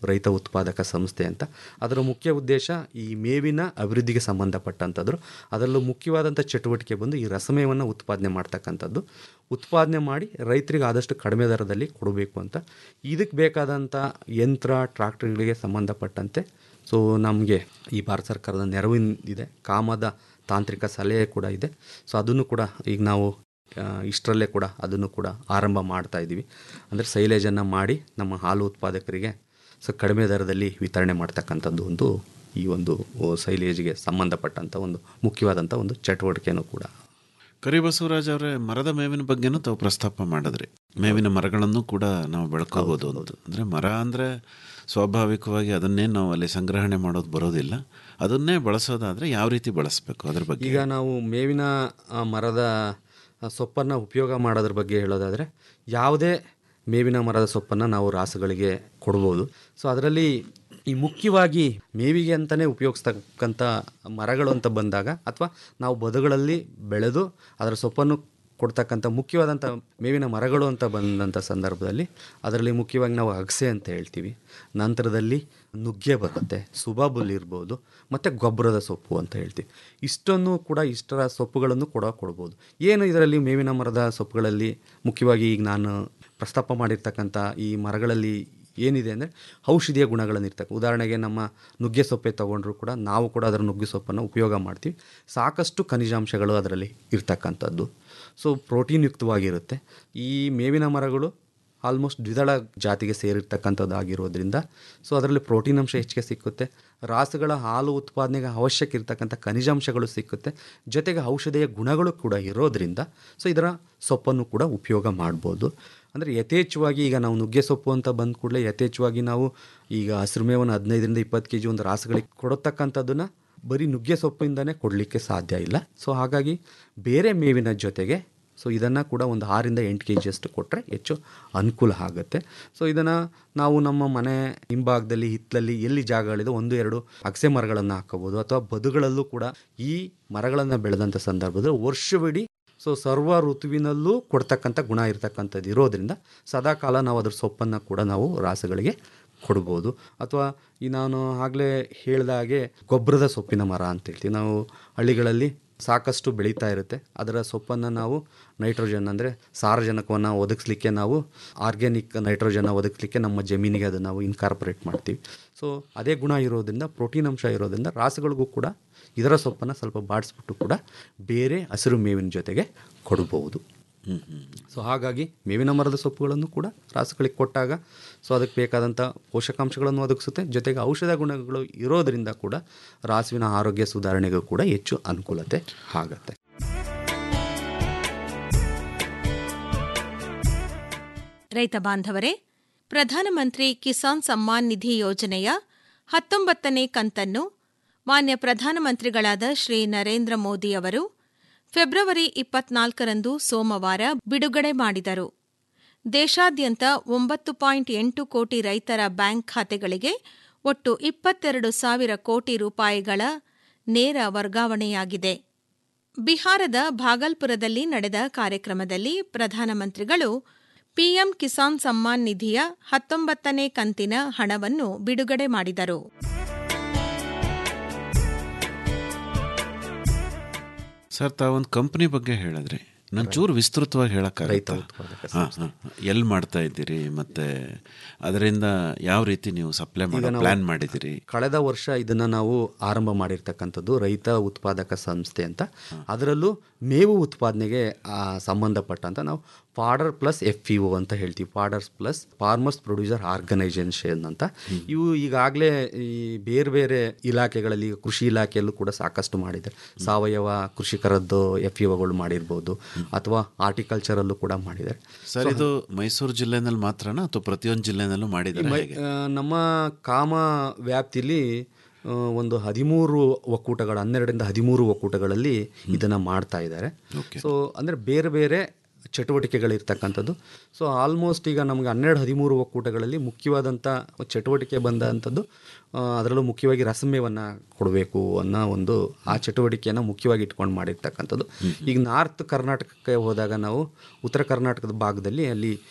ರೈತ ಉತ್ಪಾದಕ ಸಂಸ್ಥೆ ಅಂತ ಅದರ ಮುಖ್ಯ ಉದ್ದೇಶ ಈ ಮೇವಿನ ಅಭಿವೃದ್ಧಿಗೆ ಸಂಬಂಧಪಟ್ಟಂಥದ್ದು ಅದರಲ್ಲೂ ಮುಖ್ಯವಾದಂಥ ಚಟುವಟಿಕೆ ಬಂದು ಈ ರಸಮೇವನ್ನು ಉತ್ಪಾದನೆ ಮಾಡ್ತಕ್ಕಂಥದ್ದು ಉತ್ಪಾದನೆ ಮಾಡಿ ರೈತರಿಗೆ ಆದಷ್ಟು ಕಡಿಮೆ ದರದಲ್ಲಿ ಕೊಡಬೇಕು ಅಂತ ಇದಕ್ಕೆ ಬೇಕಾದಂಥ ಯಂತ್ರ ಟ್ರಾಕ್ಟರ್ಗಳಿಗೆ ಸಂಬಂಧಪಟ್ಟಂತೆ ಸೊ ನಮಗೆ ಈ ಭಾರತ ಸರ್ಕಾರದ ನೆರವಿದೆ ಕಾಮದ ತಾಂತ್ರಿಕ ಸಲಹೆ ಕೂಡ ಇದೆ ಸೊ ಅದನ್ನು ಕೂಡ ಈಗ ನಾವು ಆ, ಇಷ್ಟರಲ್ಲೇ ಕೂಡ ಅದನ್ನು ಕೂಡ ಆರಂಭ ಮಾಡ್ತಾ ಇದ್ದೀವಿ ಅಂದರೆ ಸೈಲೇಜನ್ನು ಮಾಡಿ ನಮ್ಮ ಹಾಲು ಉತ್ಪಾದಕರಿಗೆ ಸೊ ಕಡಿಮೆ ದರದಲ್ಲಿ ವಿತರಣೆ ಮಾಡ್ತಕ್ಕಂಥದ್ದು ಒಂದು ಈ ಒಂದು ಸೈಲೇಜ್ಗೆ ಸಂಬಂಧಪಟ್ಟಂಥ ಒಂದು ಮುಖ್ಯವಾದಂಥ ಒಂದು ಚಟುವಟಿಕೆನೂ ಕೂಡ ಕರಿಬಸವರಾಜ್ ಅವರೇ ಮರದ ಮೇವಿನ ಬಗ್ಗೆನೂ ತಾವು ಪ್ರಸ್ತಾಪ ಮಾಡಿದ್ರಿ ಮೇವಿನ ಮರಗಳನ್ನು ಕೂಡ ನಾವು ಬೆಳ್ಕೋಬೋದು ಅಂತ ಅಂದರೆ ಮರ ಅಂದರೆ ಸ್ವಾಭಾವಿಕವಾಗಿ ಅದನ್ನೇ ನಾವು ಅಲ್ಲಿ ಸಂಗ್ರಹಣೆ ಮಾಡೋದು ಬರೋದಿಲ್ಲ ಅದನ್ನೇ ಬಳಸೋದಾದರೆ ಯಾವ ರೀತಿ ಬಳಸಬೇಕು ಅದ್ರ ಬಗ್ಗೆ ಈಗ ನಾವು ಮೇವಿನ ಆ, ಮರದ ಸೊಪ್ಪನ್ನು ಉಪಯೋಗ ಮಾಡೋದ್ರ ಬಗ್ಗೆ ಹೇಳೋದಾದರೆ ಯಾವುದೇ ಮೇವಿನ ಮರದ ಸೊಪ್ಪನ್ನು ನಾವು ರಾಸುಗಳಿಗೆ ಕೊಡ್ಬೋದು ಸೊ ಅದರಲ್ಲಿ ಈ ಮುಖ್ಯವಾಗಿ ಮೇವಿಗೆ ಅಂತಲೇ ಉಪಯೋಗಿಸ್ತಕ್ಕಂಥ ಮರಗಳು ಅಂತ ಬಂದಾಗ ಅಥವಾ ನಾವು ಬದುಗಳಲ್ಲಿ ಬೆಳೆದು ಅದರ ಸೊಪ್ಪನ್ನು ಕೊಡ್ತಕ್ಕಂಥ ಮುಖ್ಯವಾದಂಥ ಮೇವಿನ ಮರಗಳು ಅಂತ ಬಂದಂಥ ಸಂದರ್ಭದಲ್ಲಿ ಅದರಲ್ಲಿ ಮುಖ್ಯವಾಗಿ ನಾವು ಅಗಸೆ ಅಂತ ಹೇಳ್ತೀವಿ ನಂತರದಲ್ಲಿ ನುಗ್ಗೆ ಬರುತ್ತೆ ಸುಬಾಬುಲ್ ಇರ್ಬೋದು ಮತ್ತು ಗೊಬ್ಬರದ ಸೊಪ್ಪು ಅಂತ ಹೇಳ್ತೀವಿ ಇಷ್ಟನ್ನು ಕೂಡ ಇಷ್ಟರ ಸೊಪ್ಪುಗಳನ್ನು ಕೂಡ ಕೊಡ್ಬೋದು ಏನು ಇದರಲ್ಲಿ ಮೇವಿನ ಮರದ ಸೊಪ್ಪುಗಳಲ್ಲಿ ಮುಖ್ಯವಾಗಿ ಈಗ ನಾನು ಪ್ರಸ್ತಾಪ ಮಾಡಿರ್ತಕ್ಕಂಥ ಈ ಮರಗಳಲ್ಲಿ ಏನಿದೆ ಅಂದರೆ ಔಷಧೀಯ ಗುಣಗಳನ್ನು ಇರ್ತಕ್ಕ ಉದಾಹರಣೆಗೆ ನಮ್ಮ ನುಗ್ಗೆ ಸೊಪ್ಪೆ ತೊಗೊಂಡ್ರು ಕೂಡ ನಾವು ಕೂಡ ಅದರ ನುಗ್ಗೆ ಸೊಪ್ಪನ್ನು ಉಪಯೋಗ ಮಾಡ್ತೀವಿ ಸಾಕಷ್ಟು ಖನಿಜಾಂಶಗಳು ಅದರಲ್ಲಿ ಇರ್ತಕ್ಕಂಥದ್ದು ಸೊ ಪ್ರೋಟೀನ್ ಯುಕ್ತವಾಗಿರುತ್ತೆ ಈ ಮೇವಿನ ಮರಗಳು ಆಲ್ಮೋಸ್ಟ್ ದ್ವಿದಳ ಜಾತಿಗೆ ಸೇರಿರ್ತಕ್ಕಂಥದ್ದಾಗಿರೋದ್ರಿಂದ ಸೊ ಅದರಲ್ಲಿ ಪ್ರೋಟೀನ್ ಅಂಶ ಹೆಚ್ಚಿಗೆ ಸಿಕ್ಕುತ್ತೆ ರಾಸುಗಳ ಹಾಲು ಉತ್ಪಾದನೆಗೆ ಅವಶ್ಯಕ ಇರ್ತಕ್ಕಂಥ ಖನಿಜಾಂಶಗಳು ಸಿಕ್ಕುತ್ತೆ ಜೊತೆಗೆ ಔಷಧೀಯ ಗುಣಗಳು ಕೂಡ ಇರೋದ್ರಿಂದ ಸೊ ಇದರ ಸೊಪ್ಪನ್ನು ಕೂಡ ಉಪಯೋಗ ಮಾಡ್ಬೋದು ಅಂದರೆ ಯಥೇಚ್ಛವಾಗಿ ಈಗ ನಾವು ನುಗ್ಗೆ ಸೊಪ್ಪು ಅಂತ ಬಂದ ಕೂಡಲೇ ಯಥೇಚ್ಛವಾಗಿ ನಾವು ಈಗ ಹಸಿರು ಮೇವನ್ನು ಹದಿನೈದರಿಂದ ಇಪ್ಪತ್ತು ಕೆ ಜಿ ಒಂದು ರಾಸುಗಳಿಗೆ ಕೊಡತಕ್ಕಂಥದ್ದನ್ನು ಬರೀ ನುಗ್ಗೆ ಸೊಪ್ಪಿಂದನೇ ಕೊಡಲಿಕ್ಕೆ ಸಾಧ್ಯ ಇಲ್ಲ ಸೊ ಹಾಗಾಗಿ ಬೇರೆ ಮೇವಿನ ಜೊತೆಗೆ ಸೊ ಇದನ್ನು ಕೂಡ ಒಂದು ಆರಿಂದ ಎಂಟು ಕೆ ಜಿಯಷ್ಟು ಕೊಟ್ಟರೆ ಹೆಚ್ಚು ಅನುಕೂಲ ಆಗುತ್ತೆ ಸೊ ಇದನ್ನು ನಾವು ನಮ್ಮ ಮನೆ ಹಿಂಭಾಗದಲ್ಲಿ ಹಿತ್ತಲಲ್ಲಿ ಎಲ್ಲಿ ಜಾಗಗಳಿದೆ ಒಂದು ಎರಡು ಅಗಸೆ ಮರಗಳನ್ನು ಹಾಕೋಬೋದು ಅಥವಾ ಬದುಗಳಲ್ಲೂ ಕೂಡ ಈ ಮರಗಳನ್ನು ಬೆಳೆದಂಥ ಸಂದರ್ಭದಲ್ಲಿ ವರ್ಷವಿಡೀ ಸೊ ಸರ್ವ ಋತುವಿನಲ್ಲೂ ಕೊಡ್ತಕ್ಕಂಥ ಗುಣ ಇರತಕ್ಕಂಥದ್ದು ಇರೋದ್ರಿಂದ ಸದಾಕಾಲ ನಾವು ಅದ್ರ ಸೊಪ್ಪನ್ನು ಕೂಡ ನಾವು ರಾಸುಗಳಿಗೆ ಕೊಡ್ಬೋದು ಅಥವಾ ಈ ನಾನು ಆಗಲೇ ಹೇಳಿದ ಹಾಗೆ ಗೊಬ್ಬರದ ಸೊಪ್ಪಿನ ಮರ ಅಂತ ಹೇಳ್ತೀವಿ ನಾವು ಹಳ್ಳಿಗಳಲ್ಲಿ ಸಾಕಷ್ಟು ಬೆಳೀತಾ ಇರುತ್ತೆ ಅದರ ಸೊಪ್ಪನ್ನು ನಾವು ನೈಟ್ರೋಜನ್ ಅಂದರೆ ಸಾರಜನಕವನ್ನು ಒದಗಿಸ್ಲಿಕ್ಕೆ ನಾವು ಆರ್ಗ್ಯಾನಿಕ್ ನೈಟ್ರೋಜನ್ನ ಒದಗಿಸ್ಲಿಕ್ಕೆ ನಮ್ಮ ಜಮೀನಿಗೆ ಅದನ್ನು ನಾವು ಇನ್ಕಾರ್ಪೊರೇಟ್ ಮಾಡ್ತೀವಿ ಸೊ ಅದೇ ಗುಣ ಇರೋದ್ರಿಂದ ಪ್ರೋಟೀನ್ ಅಂಶ ಇರೋದ್ರಿಂದ ರಾಸುಗಳಿಗೂ ಕೂಡ ಇದರ ಸೊಪ್ಪನ್ನು ಸ್ವಲ್ಪ ಬಾಡಿಸ್ಬಿಟ್ಟು ಕೂಡ ಬೇರೆ ಹಸಿರು ಮೇವಿನ ಜೊತೆಗೆ ಕೊಡಬಹುದು ಸೊ ಹಾಗಾಗಿ ಮೇವಿನ ಮರದ ಸೊಪ್ಪುಗಳನ್ನು ಕೂಡ ರಾಸುಗಳಿಗೆ ಕೊಟ್ಟಾಗ ಸೊ ಅದಕ್ಕೆ ಬೇಕಾದಂಥ ಪೋಷಕಾಂಶಗಳನ್ನು ಒದಗಿಸುತ್ತೆ ಜೊತೆಗೆ ಔಷಧ ಗುಣಗಳು ಇರೋದರಿಂದ ಕೂಡ ರಾಸುವಿನ ಆರೋಗ್ಯ ಸುಧಾರಣೆಗೂ ಕೂಡ ಹೆಚ್ಚು ಅನುಕೂಲತೆ ಆಗುತ್ತೆ ರೈತ ಬಾಂಧವರೇ ಪ್ರಧಾನಮಂತ್ರಿ ಕಿಸಾನ್ ಸಮ್ಮಾನ್ ನಿಧಿ ಯೋಜನೆಯ ಹತ್ತೊಂಬತ್ತನೇ ಕಂತನ್ನು ಮಾನ್ಯ ಪ್ರಧಾನಮಂತ್ರಿಗಳಾದ ಶ್ರೀ ನರೇಂದ್ರ ಮೋದಿ ಅವರು ಫೆಬ್ರವರಿ ಇಪ್ಪತ್ನಾಲ್ಕರಂದು ಸೋಮವಾರ ಬಿಡುಗಡೆ ಮಾಡಿದರು ದೇಶಾದ್ಯಂತ ಒಂಬತ್ತು ಪಾಯಿಂಟ್ ಎಂಟು ಕೋಟಿ ರೈತರ ಬ್ಯಾಂಕ್ ಖಾತೆಗಳಿಗೆ ಒಟ್ಟು ಇಪ್ಪತ್ತೆರಡು ಸಾವಿರ ಕೋಟಿ ರೂಪಾಯಿಗಳ ನೇರ ವರ್ಗಾವಣೆಯಾಗಿದೆ ಬಿಹಾರದ ಭಾಗಲ್ಪುರದಲ್ಲಿ ನಡೆದ ಕಾರ್ಯಕ್ರಮದಲ್ಲಿ ಪ್ರಧಾನಮಂತ್ರಿಗಳು ಪಿಎಂ ಕಿಸಾನ್ ಸಮ್ಮಾನ್ ನಿಧಿಯ ಹತ್ತೊಂಬತ್ತನೇ ಕಂತಿನ ಹಣವನ್ನು ಬಿಡುಗಡೆ ಮಾಡಿದರು ಸರ್ ತಾವೊಂದು ಕಂಪ್ನಿ ಬಗ್ಗೆ ಹೇಳಿದ್ರಿ ನಾನು ಚೂರು ವಿಸ್ತೃತವಾಗಿ ಹೇಳಕ್ಕಾಗತ್ತಾ ಹಾಂ ಹಾಂ ಎಲ್ಲಿ ಮಾಡ್ತಾ ಇದ್ದೀರಿ ಮತ್ತೆ ಅದರಿಂದ ಯಾವ ರೀತಿ ನೀವು ಸಪ್ಲೈ ಮಾಡೋ ನಾವು- ಪ್ಲಾನ್ ಮಾಡಿದ್ದೀರಿ ಕಳೆದ ವರ್ಷ ಇದನ್ನು ನಾವು ಆರಂಭ ಮಾಡಿರ್ತಕ್ಕಂಥದ್ದು ರೈತ ಉತ್ಪಾದಕ ಸಂಸ್ಥೆ ಅಂತ ಅದರಲ್ಲೂ ಮೇವು ಉತ್ಪಾದನೆಗೆ ಆ, ಸಂಬಂಧಪಟ್ಟಂತ ನಾವು ಪಾಡರ್ ಪ್ಲಸ್ ಎಫ್ ಪಿ ಒ ಅಂತ ಹೇಳ್ತೀವಿ ಪಾಡರ್ಸ್ ಪ್ಲಸ್ ಫಾರ್ಮರ್ಸ್ ಪ್ರೊಡ್ಯೂಸರ್ ಆರ್ಗನೈಸೇಷನ್ ಅಂತ ಇವು ಈಗಾಗಲೇ ಈ ಬೇರೆ ಬೇರೆ ಇಲಾಖೆಗಳಲ್ಲಿ ಈಗ ಕೃಷಿ ಇಲಾಖೆಯಲ್ಲೂ ಕೂಡ ಸಾಕಷ್ಟು ಮಾಡಿದ್ದಾರೆ ಸಾವಯವ ಕೃಷಿಕರದ್ದು ಎಫ್ ಇ ಒಗಳು ಮಾಡಿರ್ಬೋದು ಅಥವಾ ಆರ್ಟಿಕಲ್ಚರಲ್ಲೂ ಕೂಡ ಮಾಡಿದ್ದಾರೆ ಸರ್ ಇದು ಮೈಸೂರು ಜಿಲ್ಲೆನಲ್ಲಿ ಮಾತ್ರನಾ ಅಥವಾ ಪ್ರತಿಯೊಂದು ಜಿಲ್ಲೆನಲ್ಲೂ ಮಾಡಿದ್ದಾರೆ ಮೈ- ಹೇಗೆ? ಆ, ನಮ್ಮ ಕಾಮ ವ್ಯಾಪ್ತಿಲಿ ಆ, ಒಂದು ಹದಿಮೂರು ಒಕ್ಕೂಟಗಳು ಹನ್ನೆರಡರಿಂದ ಹದಿಮೂರು ಒಕ್ಕೂಟಗಳಲ್ಲಿ ಇದನ್ನು ಮಾಡ್ತಾ ಇದ್ದಾರೆ ಸೊ ಅಂದರೆ ಬೇರೆ ಬೇರೆ ಚಟುವಟಿಕೆಗಳಿರ್ತಕ್ಕಂಥದ್ದು ಸೊ ಆಲ್ಮೋಸ್ಟ್ ಈಗ ನಮಗೆ ಹನ್ನೆರಡು ಹದಿಮೂರು ಒಕ್ಕೂಟಗಳಲ್ಲಿ ಮುಖ್ಯವಾದಂಥ ಚಟುವಟಿಕೆ ಬಂದಂಥದ್ದು ಆ, ಅದರಲ್ಲೂ ಮುಖ್ಯವಾಗಿ ರಸಮೇವನ್ನು ಕೊಡಬೇಕು ಅನ್ನೋ ಒಂದು ಆ ಚಟುವಟಿಕೆಯನ್ನು ಮುಖ್ಯವಾಗಿ ಇಟ್ಕೊಂಡು ಮಾಡಿರ್ತಕ್ಕಂಥದ್ದು ಈಗ ನಾರ್ತ್ ಕರ್ನಾಟಕಕ್ಕೆ ಹೋದಾಗ ನಾವು ಉತ್ತರ ಕರ್ನಾಟಕದ ಭಾಗದಲ್ಲಿ ಅಲ್ಲಿ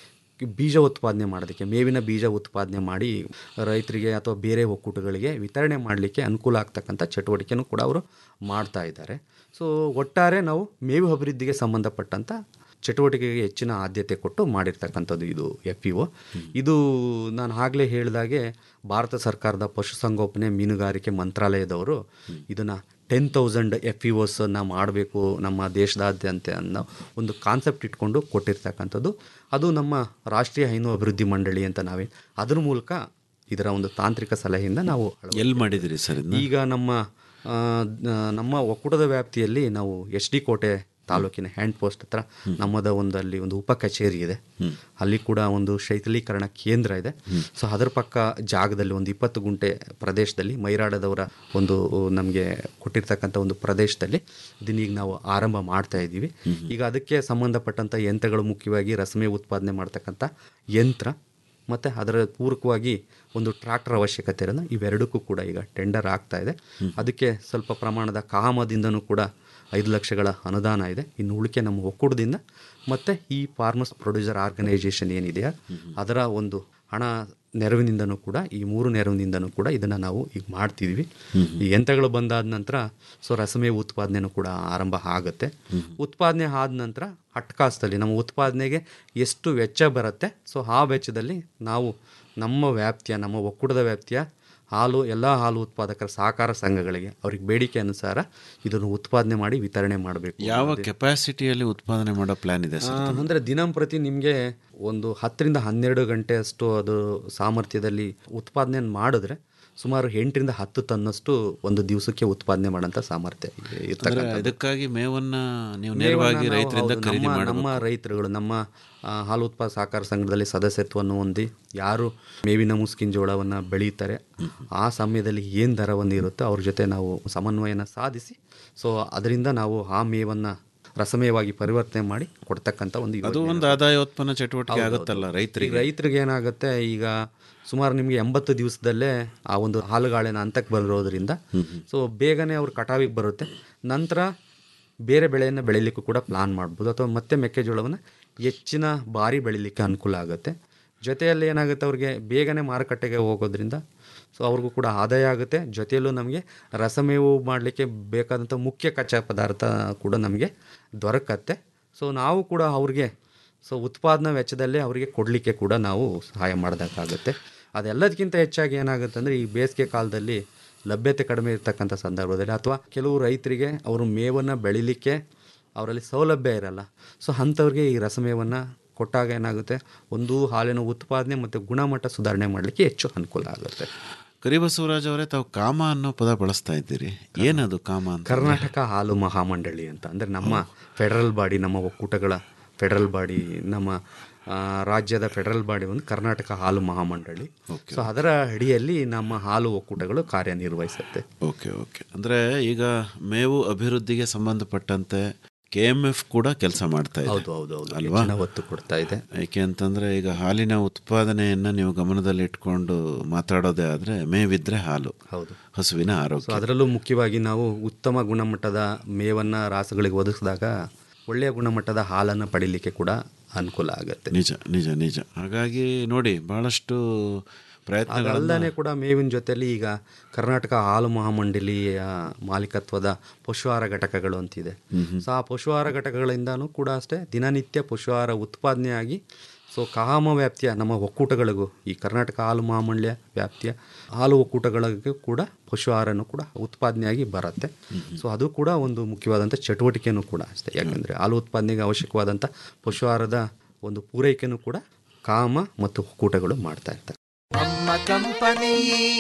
ಬೀಜ ಉತ್ಪಾದನೆ ಮಾಡೋದಕ್ಕೆ ಮೇವಿನ ಬೀಜ ಉತ್ಪಾದನೆ ಮಾಡಿ ರೈತರಿಗೆ ಅಥವಾ ಬೇರೆ ಒಕ್ಕೂಟಗಳಿಗೆ ವಿತರಣೆ ಮಾಡಲಿಕ್ಕೆ ಅನುಕೂಲ ಆಗ್ತಕ್ಕಂಥ ಚಟುವಟಿಕೆನೂ ಕೂಡ ಅವರು ಮಾಡ್ತಾ ಇದ್ದಾರೆ ಸೊ ಒಟ್ಟಾರೆ ನಾವು ಮೇವು ಅಭಿವೃದ್ಧಿಗೆ ಸಂಬಂಧಪಟ್ಟಂಥ ಚಟುವಟಿಕೆಗೆ ಹೆಚ್ಚಿನ ಆದ್ಯತೆ ಕೊಟ್ಟು ಮಾಡಿರ್ತಕ್ಕಂಥದ್ದು ಇದು ಎಫ್ ಪಿ ಒ ಇದು ನಾನು ಆಗಲೇ ಹೇಳಿದಾಗೆ ಭಾರತ ಸರ್ಕಾರದ ಪಶುಸಂಗೋಪನೆ ಮೀನುಗಾರಿಕೆ ಮಂತ್ರಾಲಯದವರು ಇದನ್ನು ಟೆನ್ ತೌಸಂಡ್ ಎಫ್ ಇ ಒಸನ್ನು ಮಾಡಬೇಕು ನಮ್ಮ ದೇಶದಾದ್ಯಂತ ಅನ್ನೋ ಒಂದು ಕಾನ್ಸೆಪ್ಟ್ ಇಟ್ಕೊಂಡು ಕೊಟ್ಟಿರ್ತಕ್ಕಂಥದ್ದು ಅದು ನಮ್ಮ ರಾಷ್ಟ್ರೀಯ ಹೈನು ಅಭಿವೃದ್ಧಿ ಮಂಡಳಿ ಅಂತ ನಾವೇ ಅದ್ರ ಮೂಲಕ ಇದರ ಒಂದು ತಾಂತ್ರಿಕ ಸಲಹೆಯಿಂದ ನಾವು ಎಲ್ಲಿ ಮಾಡಿದಿರಿ ಸರ್ ಇದನ್ನ? ಈಗ ನಮ್ಮ ಆ, ನ- ನಮ್ಮ ಒಕ್ಕೂಟದ ವ್ಯಾಪ್ತಿಯಲ್ಲಿ ನಾವು ಎಚ್ ಡಿ ಕೋಟೆ ತಾಲೂಕಿನ ಹ್ಯಾಂಡ್ ಪೋಸ್ಟ್ ಹತ್ರ ನಮ್ಮದ ಒಂದು ಅಲ್ಲಿ ಒಂದು ಉಪ ಕಚೇರಿ ಇದೆ ಅಲ್ಲಿ ಕೂಡ ಒಂದು ಶೈಥಲೀಕರಣ ಕೇಂದ್ರ ಇದೆ ಸೊ ಅದರ ಪಕ್ಕ ಜಾಗದಲ್ಲಿ ಒಂದು ಇಪ್ಪತ್ತು ಗುಂಟೆ ಪ್ರದೇಶದಲ್ಲಿ ಮೈರಾಡದವರ ಒಂದು ನಮಗೆ ಕೊಟ್ಟಿರ್ತಕ್ಕಂಥ ಒಂದು ಪ್ರದೇಶದಲ್ಲಿ ಇದನ್ನೀಗ ನಾವು ಆರಂಭ ಮಾಡ್ತಾ ಇದ್ದೀವಿ ಈಗ ಅದಕ್ಕೆ ಸಂಬಂಧಪಟ್ಟಂಥ ಯಂತ್ರಗಳು ಮುಖ್ಯವಾಗಿ ರಸಮೆ ಉತ್ಪಾದನೆ ಮಾಡ್ತಕ್ಕಂಥ ಯಂತ್ರ ಮತ್ತು ಅದರ ಪೂರಕವಾಗಿ ಒಂದು ಟ್ರ್ಯಾಕ್ಟರ್ ಅವಶ್ಯಕತೆ ಇರೋದು ಇವೆರಡಕ್ಕೂ ಕೂಡ ಈಗ ಟೆಂಡರ್ ಆಗ್ತಾ ಇದೆ ಅದಕ್ಕೆ ಸ್ವಲ್ಪ ಪ್ರಮಾಣದ ಕಾಮದಿಂದನೂ ಕೂಡ ಐದು ಲಕ್ಷಗಳ ಅನುದಾನ ಇದೆ ಇನ್ನು ಉಳಿಕೆ ನಮ್ಮ ಒಕ್ಕೂಟದಿಂದ ಮತ್ತು ಈ ಫಾರ್ಮರ್ಸ್ ಪ್ರೊಡ್ಯೂಸರ್ ಆರ್ಗನೈಸೇಷನ್ ಏನಿದೆಯಾ ಅದರ ಒಂದು ಹಣ ನೆರವಿನಿಂದನೂ ಕೂಡ ಈ ಮೂರು ನೆರವಿನಿಂದನೂ ಕೂಡ ಇದನ್ನು ನಾವು ಈಗ ಮಾಡ್ತಿದ್ವಿ ಈ ಯಂತ್ರಗಳು ಬಂದಾದ ನಂತರ ಸೊ ರಸಮೇ ಉತ್ಪಾದನೆನೂ ಕೂಡ ಆರಂಭ ಆಗುತ್ತೆ ಉತ್ಪಾದನೆ ಆದ ನಂತರ ಹಟ್ಕಾಸ್ದಲ್ಲಿ ನಮ್ಮ ಉತ್ಪಾದನೆಗೆ ಎಷ್ಟು ವೆಚ್ಚ ಬರುತ್ತೆ ಸೊ ಆ ವೆಚ್ಚದಲ್ಲಿ ನಾವು ನಮ್ಮ ವ್ಯಾಪ್ತಿಯ ನಮ್ಮ ಒಕ್ಕೂಟದ ವ್ಯಾಪ್ತಿಯ ಹಾಲು ಎಲ್ಲ ಹಾಲು ಉತ್ಪಾದಕರ ಸಹಕಾರ ಸಂಘಗಳಿಗೆ ಅವ್ರಿಗೆ ಬೇಡಿಕೆ ಅನುಸಾರ ಇದನ್ನು ಉತ್ಪಾದನೆ ಮಾಡಿ ವಿತರಣೆ ಮಾಡಬೇಕು ಯಾವ ಕೆಪಾಸಿಟಿಯಲ್ಲಿ ಉತ್ಪಾದನೆ ಮಾಡೋ ಪ್ಲಾನ್ ಇದೆ ಸರ್ ಅಂದರೆ ದಿನಂಪ್ರತಿ ನಿಮಗೆ ಒಂದು ಹತ್ತರಿಂದ ಹನ್ನೆರಡು ಗಂಟೆ ಅಷ್ಟು ಅದು ಸಾಮರ್ಥ್ಯದಲ್ಲಿ ಉತ್ಪಾದನೆ ಮಾಡಿದ್ರೆ ಸುಮಾರು ಎಂಟರಿಂದ ಹತ್ತು ಟನ್ನಷ್ಟು ಒಂದು ದಿವಸಕ್ಕೆ ಉತ್ಪಾದನೆ ಮಾಡೋಂಥ ಸಾಮರ್ಥ್ಯ ಅಂದ್ರೆ ಇರ್ತಕ್ಕಂಥದ್ದು. ಇದಕ್ಕಾಗಿ ಮೇವನ್ನ ನೀವು ಮೇವನ್ನ ನೇರವಾಗಿ ನಾವು ರೈತರಿಂದ ಹೌದು, ಖರೀದಿ ನಮ್ಮ- ಮಾಡಬೇಕು ನಮ್ಮ ರೈತರುಗಳು ನಮ್ಮ ಆ, ಹಾಲು ಉತ್ಪಾದ ಸಹಕಾರ ಸಂಘದಲ್ಲಿ ಸದಸ್ಯತ್ವವನ್ನು ಹೊಂದಿ ಯಾರು ಮೇವಿನ ಮುಸ್ಕಿನ ಜೋಳವನ್ನು ಬೆಳೀತಾರೆ ಆ ಸಮಯದಲ್ಲಿ ಏನು ದರವನ್ನು ಇರುತ್ತೋ ಅವ್ರ ಜೊತೆ ನಾವು ಸಮನ್ವಯನ ಸಾಧಿಸಿ ಸೊ ಅದರಿಂದ ನಾವು ಆ ಮೇವನ್ನು ರಸಮೇವಾಗಿ ಪರಿವರ್ತನೆ ಮಾಡಿ ಕೊಡ್ತಕ್ಕಂಥ ಒಂದು ಅದು ಯೋಜನೆ. ಒಂದು ಆದಾಯೋತ್ಪನ್ನ ಚಟುವಟಿಕೆ ಹೌದು, ಆಗುತ್ತಲ್ಲ ಹೌದು. ರೈತರಿಗೆ ಈಗ ರೈತರಿಗೆ ಏನಾಗುತ್ತೆ ಈಗ ಸುಮಾರು ನಿಮಗೆ ಎಂಬತ್ತು ದಿವಸದಲ್ಲೇ ಆ ಒಂದು ಹಾಲುಗಾಳಿನ ಹಂತಕ್ಕೆ ಬರೋದ್ರಿಂದ ಸೊ ಬೇಗನೆ ಅವ್ರ ಕಟಾವಿಗೆ ಬರುತ್ತೆ ನಂತರ ಬೇರೆ ಬೆಳೆಯನ್ನು ಬೆಳೀಲಿಕ್ಕೂ ಕೂಡ ಪ್ಲಾನ್ ಮಾಡ್ಬೋದು ಅಥವಾ ಮತ್ತೆ ಮೆಕ್ಕೆಜೋಳವನ್ನು ಹೆಚ್ಚಿನ ಬಾರಿ ಬೆಳೀಲಿಕ್ಕೆ ಅನುಕೂಲ ಆಗುತ್ತೆ ಜೊತೆಯಲ್ಲಿ ಏನಾಗುತ್ತೆ ಅವ್ರಿಗೆ ಬೇಗನೆ ಮಾರುಕಟ್ಟೆಗೆ ಹೋಗೋದ್ರಿಂದ ಸೊ ಅವ್ರಿಗೂ ಕೂಡ ಆದಾಯ ಆಗುತ್ತೆ ಜೊತೆಯಲ್ಲೂ ನಮಗೆ ರಸಮೇವು ಮಾಡಲಿಕ್ಕೆ ಬೇಕಾದಂಥ ಮುಖ್ಯ ಕಚ್ಚಾ ಪದಾರ್ಥ ಕೂಡ ನಮಗೆ ದೊರಕತ್ತೆ ಸೊ ನಾವು ಕೂಡ ಅವ್ರಿಗೆ ಸೊ ಉತ್ಪಾದನಾ ವೆಚ್ಚದಲ್ಲೇ ಅವರಿಗೆ ಕೊಡಲಿಕ್ಕೆ ಕೂಡ ನಾವು ಸಹಾಯ ಮಾಡೋದಕ್ಕಾಗುತ್ತೆ ಅದೆಲ್ಲದಕ್ಕಿಂತ ಹೆಚ್ಚಾಗಿ ಏನಾಗುತ್ತೆ ಅಂದರೆ ಈ ಬೇಸಿಗೆ ಕಾಲದಲ್ಲಿ ಲಭ್ಯತೆ ಕಡಿಮೆ ಇರ್ತಕ್ಕಂಥ ಸಂದರ್ಭದಲ್ಲಿ ಅಥವಾ ಕೆಲವು ರೈತರಿಗೆ ಅವರು ಮೇವನ್ನು ಬೆಳಿಲಿಕ್ಕೆ ಅವರಲ್ಲಿ ಸೌಲಭ್ಯ ಇರಲ್ಲ ಸೊ ಅಂಥವ್ರಿಗೆ ಈ ರಸಮೇವನ್ನು ಕೊಟ್ಟಾಗ ಏನಾಗುತ್ತೆ ಒಂದು ಹಾಲಿನ ಉತ್ಪಾದನೆ ಮತ್ತು ಗುಣಮಟ್ಟ ಸುಧಾರಣೆ ಮಾಡಲಿಕ್ಕೆ ಹೆಚ್ಚು ಅನುಕೂಲ ಆಗುತ್ತೆ ಕರಿಬಸವರಾಜ್ ಅವರೇ ತಾವು ಕಾಮ ಅನ್ನೋ ಪದ ಬಳಸ್ತಾ ಇದ್ದೀರಿ ಏನದು ಕಾಮ ಅಂತ ಕರ್ನಾಟಕ ಹಾಲು ಮಹಾಮಂಡಳಿ ಅಂತ ಅಂದರೆ ನಮ್ಮ ಫೆಡರಲ್ ಬಾಡಿ ನಮ್ಮ ಒಕ್ಕೂಟಗಳ ಫೆಡರಲ್ ಬಾಡಿ ನಮ್ಮ ಆ, ರಾಜ್ಯದ ಫೆಡರಲ್ ಬಾಡಿ ಒಂದು ಕರ್ನಾಟಕ ಹಾಲು ಮಹಾಮಂಡಳಿ ಸೊ ಅದರ ಅಡಿಯಲ್ಲಿ ನಮ್ಮ ಹಾಲು ಒಕ್ಕೂಟಗಳು ಕಾರ್ಯನಿರ್ವಹಿಸುತ್ತೆ ಓಕೆ ಓಕೆ ಅಂದರೆ ಈಗ ಮೇವು ಅಭಿವೃದ್ಧಿಗೆ ಸಂಬಂಧಪಟ್ಟಂತೆ ಕೆ ಎಮ್ ಎಫ್ ಕೂಡ ಕೆಲಸ ಮಾಡ್ತಾ ಇದೆ ಹೌದು, ಹೌದು, ಹೌದು. ಅಲ್ವಾ ಹೆಚ್ಚಿನ ಒತ್ತು ಕೊಡ್ತಾ ಇದೆ ಏಕೆ ಅಂತಂದ್ರೆ ಈಗ ಹಾಲಿನ ಉತ್ಪಾದನೆಯನ್ನ ನೀವು ಗಮನದಲ್ಲಿ ಇಟ್ಕೊಂಡು ಮಾತಾಡೋದೇ ಆದ್ರೆ ಮೇವಿದ್ರೆ ಹಾಲು ಹೌದು ಹಸುವಿನ ಸೊ ಆರೋಗ್ಯ ಅದರಲ್ಲೂ ಮುಖ್ಯವಾಗಿ ನಾವು ಉತ್ತಮ ಗುಣಮಟ್ಟದ ಮೇವನ್ನು ರಾಸುಗಳಿಗೆ ಒದಗಿಸಿದಾಗ ಒಳ್ಳೆಯ ಗುಣಮಟ್ಟದ ಹಾಲನ್ನು ಪಡೀಲಿಕ್ಕೆ ಕೂಡ ಅನುಕೂಲ ಆಗುತ್ತೆ ನಿಜ ನಿಜ ನಿಜ ಹಾಗಾಗಿ ನೋಡಿ ಬಹಳಷ್ಟು ಪ್ರಯತ್ನಗಳನ್ನ ಅದಲ್ಲದೆ ಕೂಡ ಮೇವಿನ ಜೊತೆಲಿ ಈಗ ಕರ್ನಾಟಕ ಹಾಲು ಮಹಾಮಂಡಳಿಯ ಮಾಲೀಕತ್ವದ ಪಶುಹಾರ ಘಟಕಗಳು ಅಂತಿದೆ ಸೊ ಆ ಪಶುಹಾರ ಘಟಕಗಳಿಂದನೂ ಕೂಡ ಅಷ್ಟೇ ದಿನನಿತ್ಯ ಪಶುಹಾರ ಉತ್ಪಾದನೆ ಆಗಿ ಸೊ ಕಾಮ ವ್ಯಾಪ್ತಿಯ ನಮ್ಮ ಒಕ್ಕೂಟಗಳಿಗೂ ಈ ಕರ್ನಾಟಕ ಹಾಲು ಮಹಾಮಂಡಳಿಯ ವ್ಯಾಪ್ತಿಯ ಹಾಲು ಒಕ್ಕೂಟಗಳಿಗೂ ಕೂಡ ಪಶುಹಾರನೂ ಕೂಡ ಉತ್ಪಾದನೆಯಾಗಿ ಬರುತ್ತೆ ಸೊ ಅದು ಕೂಡ ಒಂದು ಮುಖ್ಯವಾದಂಥ ಚಟುವಟಿಕೆನೂ ಕೂಡ ಅಷ್ಟೇ ಯಾಕಂದರೆ ಹಾಲು ಉತ್ಪಾದನೆಗೆ ಅವಶ್ಯಕವಾದಂಥ ಪಶುಹಾರದ ಒಂದು ಪೂರೈಕೆನೂ ಕೂಡ ಕಾಮ ಮತ್ತು ಒಕ್ಕೂಟಗಳು ಮಾಡ್ತಾ ಇರ್ತಾರೆ ನಮ್ಮ ಕಂಪನಿ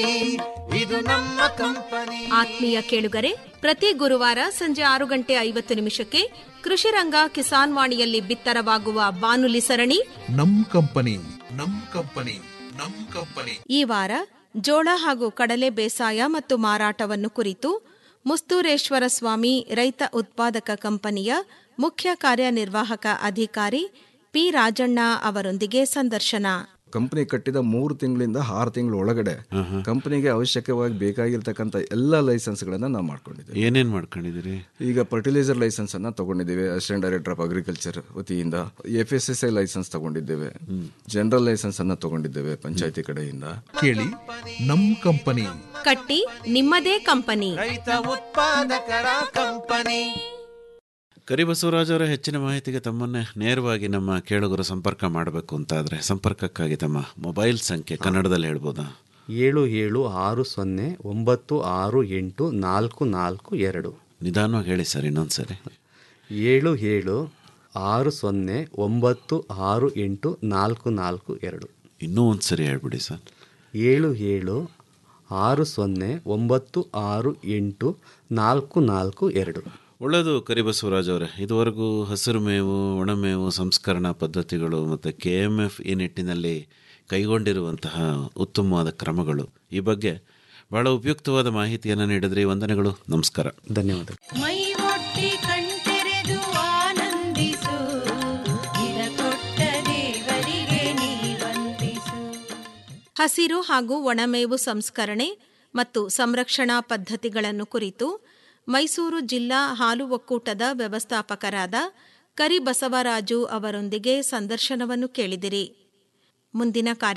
ಇದು ನಮ್ಮ ಕಂಪನಿ ಆತ್ಮೀಯ ಕೇಳುಗರೆ ಪ್ರತಿ ಗುರುವಾರ ಸಂಜೆ ಆರು ಗಂಟೆ ಐವತ್ತು ನಿಮಿಷಕ್ಕೆ ಕೃಷಿರಂಗ ಕಿಸಾನ್ ವಾಣಿಯಲ್ಲಿ ಬಿತ್ತರವಾಗುವ ಬಾನುಲಿ ಸರಣಿ ನಮ್ ಕಂಪನಿ ನಮ್ ಕಂಪನಿ ನಮ್ ಕಂಪನಿ ಈ ವಾರ ಜೋಳ ಹಾಗೂ ಕಡಲೆ ಬೇಸಾಯ ಮತ್ತು ಮಾರಾಟವನ್ನು ಕುರಿತು ಮುಸ್ತೂರೇಶ್ವರ ಸ್ವಾಮಿ ರೈತ ಉತ್ಪಾದಕ ಕಂಪನಿಯ ಮುಖ್ಯ ಕಾರ್ಯನಿರ್ವಾಹಕ ಅಧಿಕಾರಿ ಪಿ ರಾಜಣ್ಣ ಅವರೊಂದಿಗೆ ಸಂದರ್ಶನ ಕಂಪನಿ ಕಟ್ಟಿದ ಮೂರು ತಿಂಗಳಿಂದ ಆರು ತಿಂಗಳ ಒಳಗಡೆ ಕಂಪನಿಗೆ ಅವಶ್ಯಕವಾಗಿ ಬೇಕಾಗಿರ್ತಕ್ಕಂಥ ಎಲ್ಲ ಲೈಸೆನ್ಸ್ಗಳನ್ನ ನಾವು ಮಾಡ್ಕೊಂಡಿದ್ದೀವಿ ಏನೇನು ಮಾಡ್ಕೊಂಡಿದ್ದೀರಿ ಈಗ ಫರ್ಟಿಲೈಸರ್ ಲೈಸೆನ್ಸ್ ಅನ್ನ ತಗೊಂಡಿದ್ದೀವಿ ಅಸಿಸ್ಟೆಂಟ್ ಡೈರೆಕ್ಟರ್ ಆಫ್ ಅಗ್ರಿಕಲ್ಚರ್ ವತಿಯಿಂದ F S S I licence ತಗೊಂಡಿದ್ದೇವೆ ಜನರಲ್ ಲೈಸೆನ್ಸ್ ಅನ್ನ ತಗೊಂಡಿದ್ದೇವೆ ಪಂಚಾಯತಿ ಕಡೆಯಿಂದ ಕೇಳಿ ನಮ್ ಕಂಪನಿ ಕಟ್ಟಿ ನಿಮ್ಮದೇ ಕಂಪನಿ ರೈತ ಉತ್ಪಾದಕರ ಕಂಪನಿ ಕರಿಬಸವರಾಜ್ ಅವರ ಹೆಚ್ಚಿನ ಮಾಹಿತಿಗೆ ತಮ್ಮನ್ನೇ ನೇರವಾಗಿ ನಮ್ಮ ಕೇಳುಗರು ಸಂಪರ್ಕ ಮಾಡಬೇಕು ಅಂತಾದರೆ ಸಂಪರ್ಕಕ್ಕಾಗಿ ತಮ್ಮ ಮೊಬೈಲ್ ಸಂಖ್ಯೆ ಕನ್ನಡದಲ್ಲಿ ಹೇಳ್ಬೋದಾ ಏಳು ಏಳು ಆರು ಸೊನ್ನೆ ಒಂಬತ್ತು ಆರು ಎಂಟು ನಾಲ್ಕು ನಾಲ್ಕು ಎರಡು ನಿಧಾನವಾಗಿ ಹೇಳಿ ಸರ್ ಇನ್ನೊಂದು ಸರಿ ಏಳು ಏಳು ಆರು ಸೊನ್ನೆ ಒಂಬತ್ತು ಆರು ಎಂಟು ನಾಲ್ಕು ನಾಲ್ಕು ಎರಡು ಇನ್ನೂ ಒಂದು ಸರಿ ಹೇಳ್ಬಿಡಿ ಸರ್ ಏಳು ಏಳು ಆರು ಸೊನ್ನೆ ಒಂಬತ್ತು ಆರು ಎಂಟು ನಾಲ್ಕು ನಾಲ್ಕು ಎರಡು ಒಳ್ಳೆಯದು ಕರಿಬಸವರಾಜ್ ಅವರೇ ಇದುವರೆಗೂ ಹಸಿರು ಮೇವು ಒಣಮೇವು ಸಂಸ್ಕರಣಾ ಪದ್ಧತಿಗಳು ಮತ್ತು ಕೆ ಎಮ್ ಎಫ್ ಈ ನಿಟ್ಟಿನಲ್ಲಿ ಕೈಗೊಂಡಿರುವಂತಹ ಉತ್ತಮವಾದ ಕ್ರಮಗಳು ಈ ಬಗ್ಗೆ ಬಹಳ ಉಪಯುಕ್ತವಾದ ಮಾಹಿತಿಯನ್ನು ನೀಡಿದ್ರಿ ವಂದನೆಗಳು ನಮಸ್ಕಾರ ಧನ್ಯವಾದ ಮೈ ಒಟ್ಟಿ ಕಣ್ತೆರೆದು ಆನಂದಿಸು ಇದ ಕೊಟ್ಟ ದೇವರಿಗೆ ನೀ ವಂದಿಸು ಹಸಿರು ಹಾಗೂ ಒಣಮೇವು ಸಂಸ್ಕರಣೆ ಮತ್ತು ಸಂರಕ್ಷಣಾ ಪದ್ಧತಿಗಳನ್ನು ಕುರಿತು ಮೈಸೂರು ಜಿಲ್ಲಾ ಹಾಲು ಒಕ್ಕೂಟದ ವ್ಯವಸ್ಥಾಪಕರಾದ ಕರಿಬಸವರಾಜು ಅವರೊಂದಿಗೆ ಸಂದರ್ಶನವನ್ನು ಕೇಳಿದಿರಿ ಮುಂದಿನ ಕಾರ್ಯ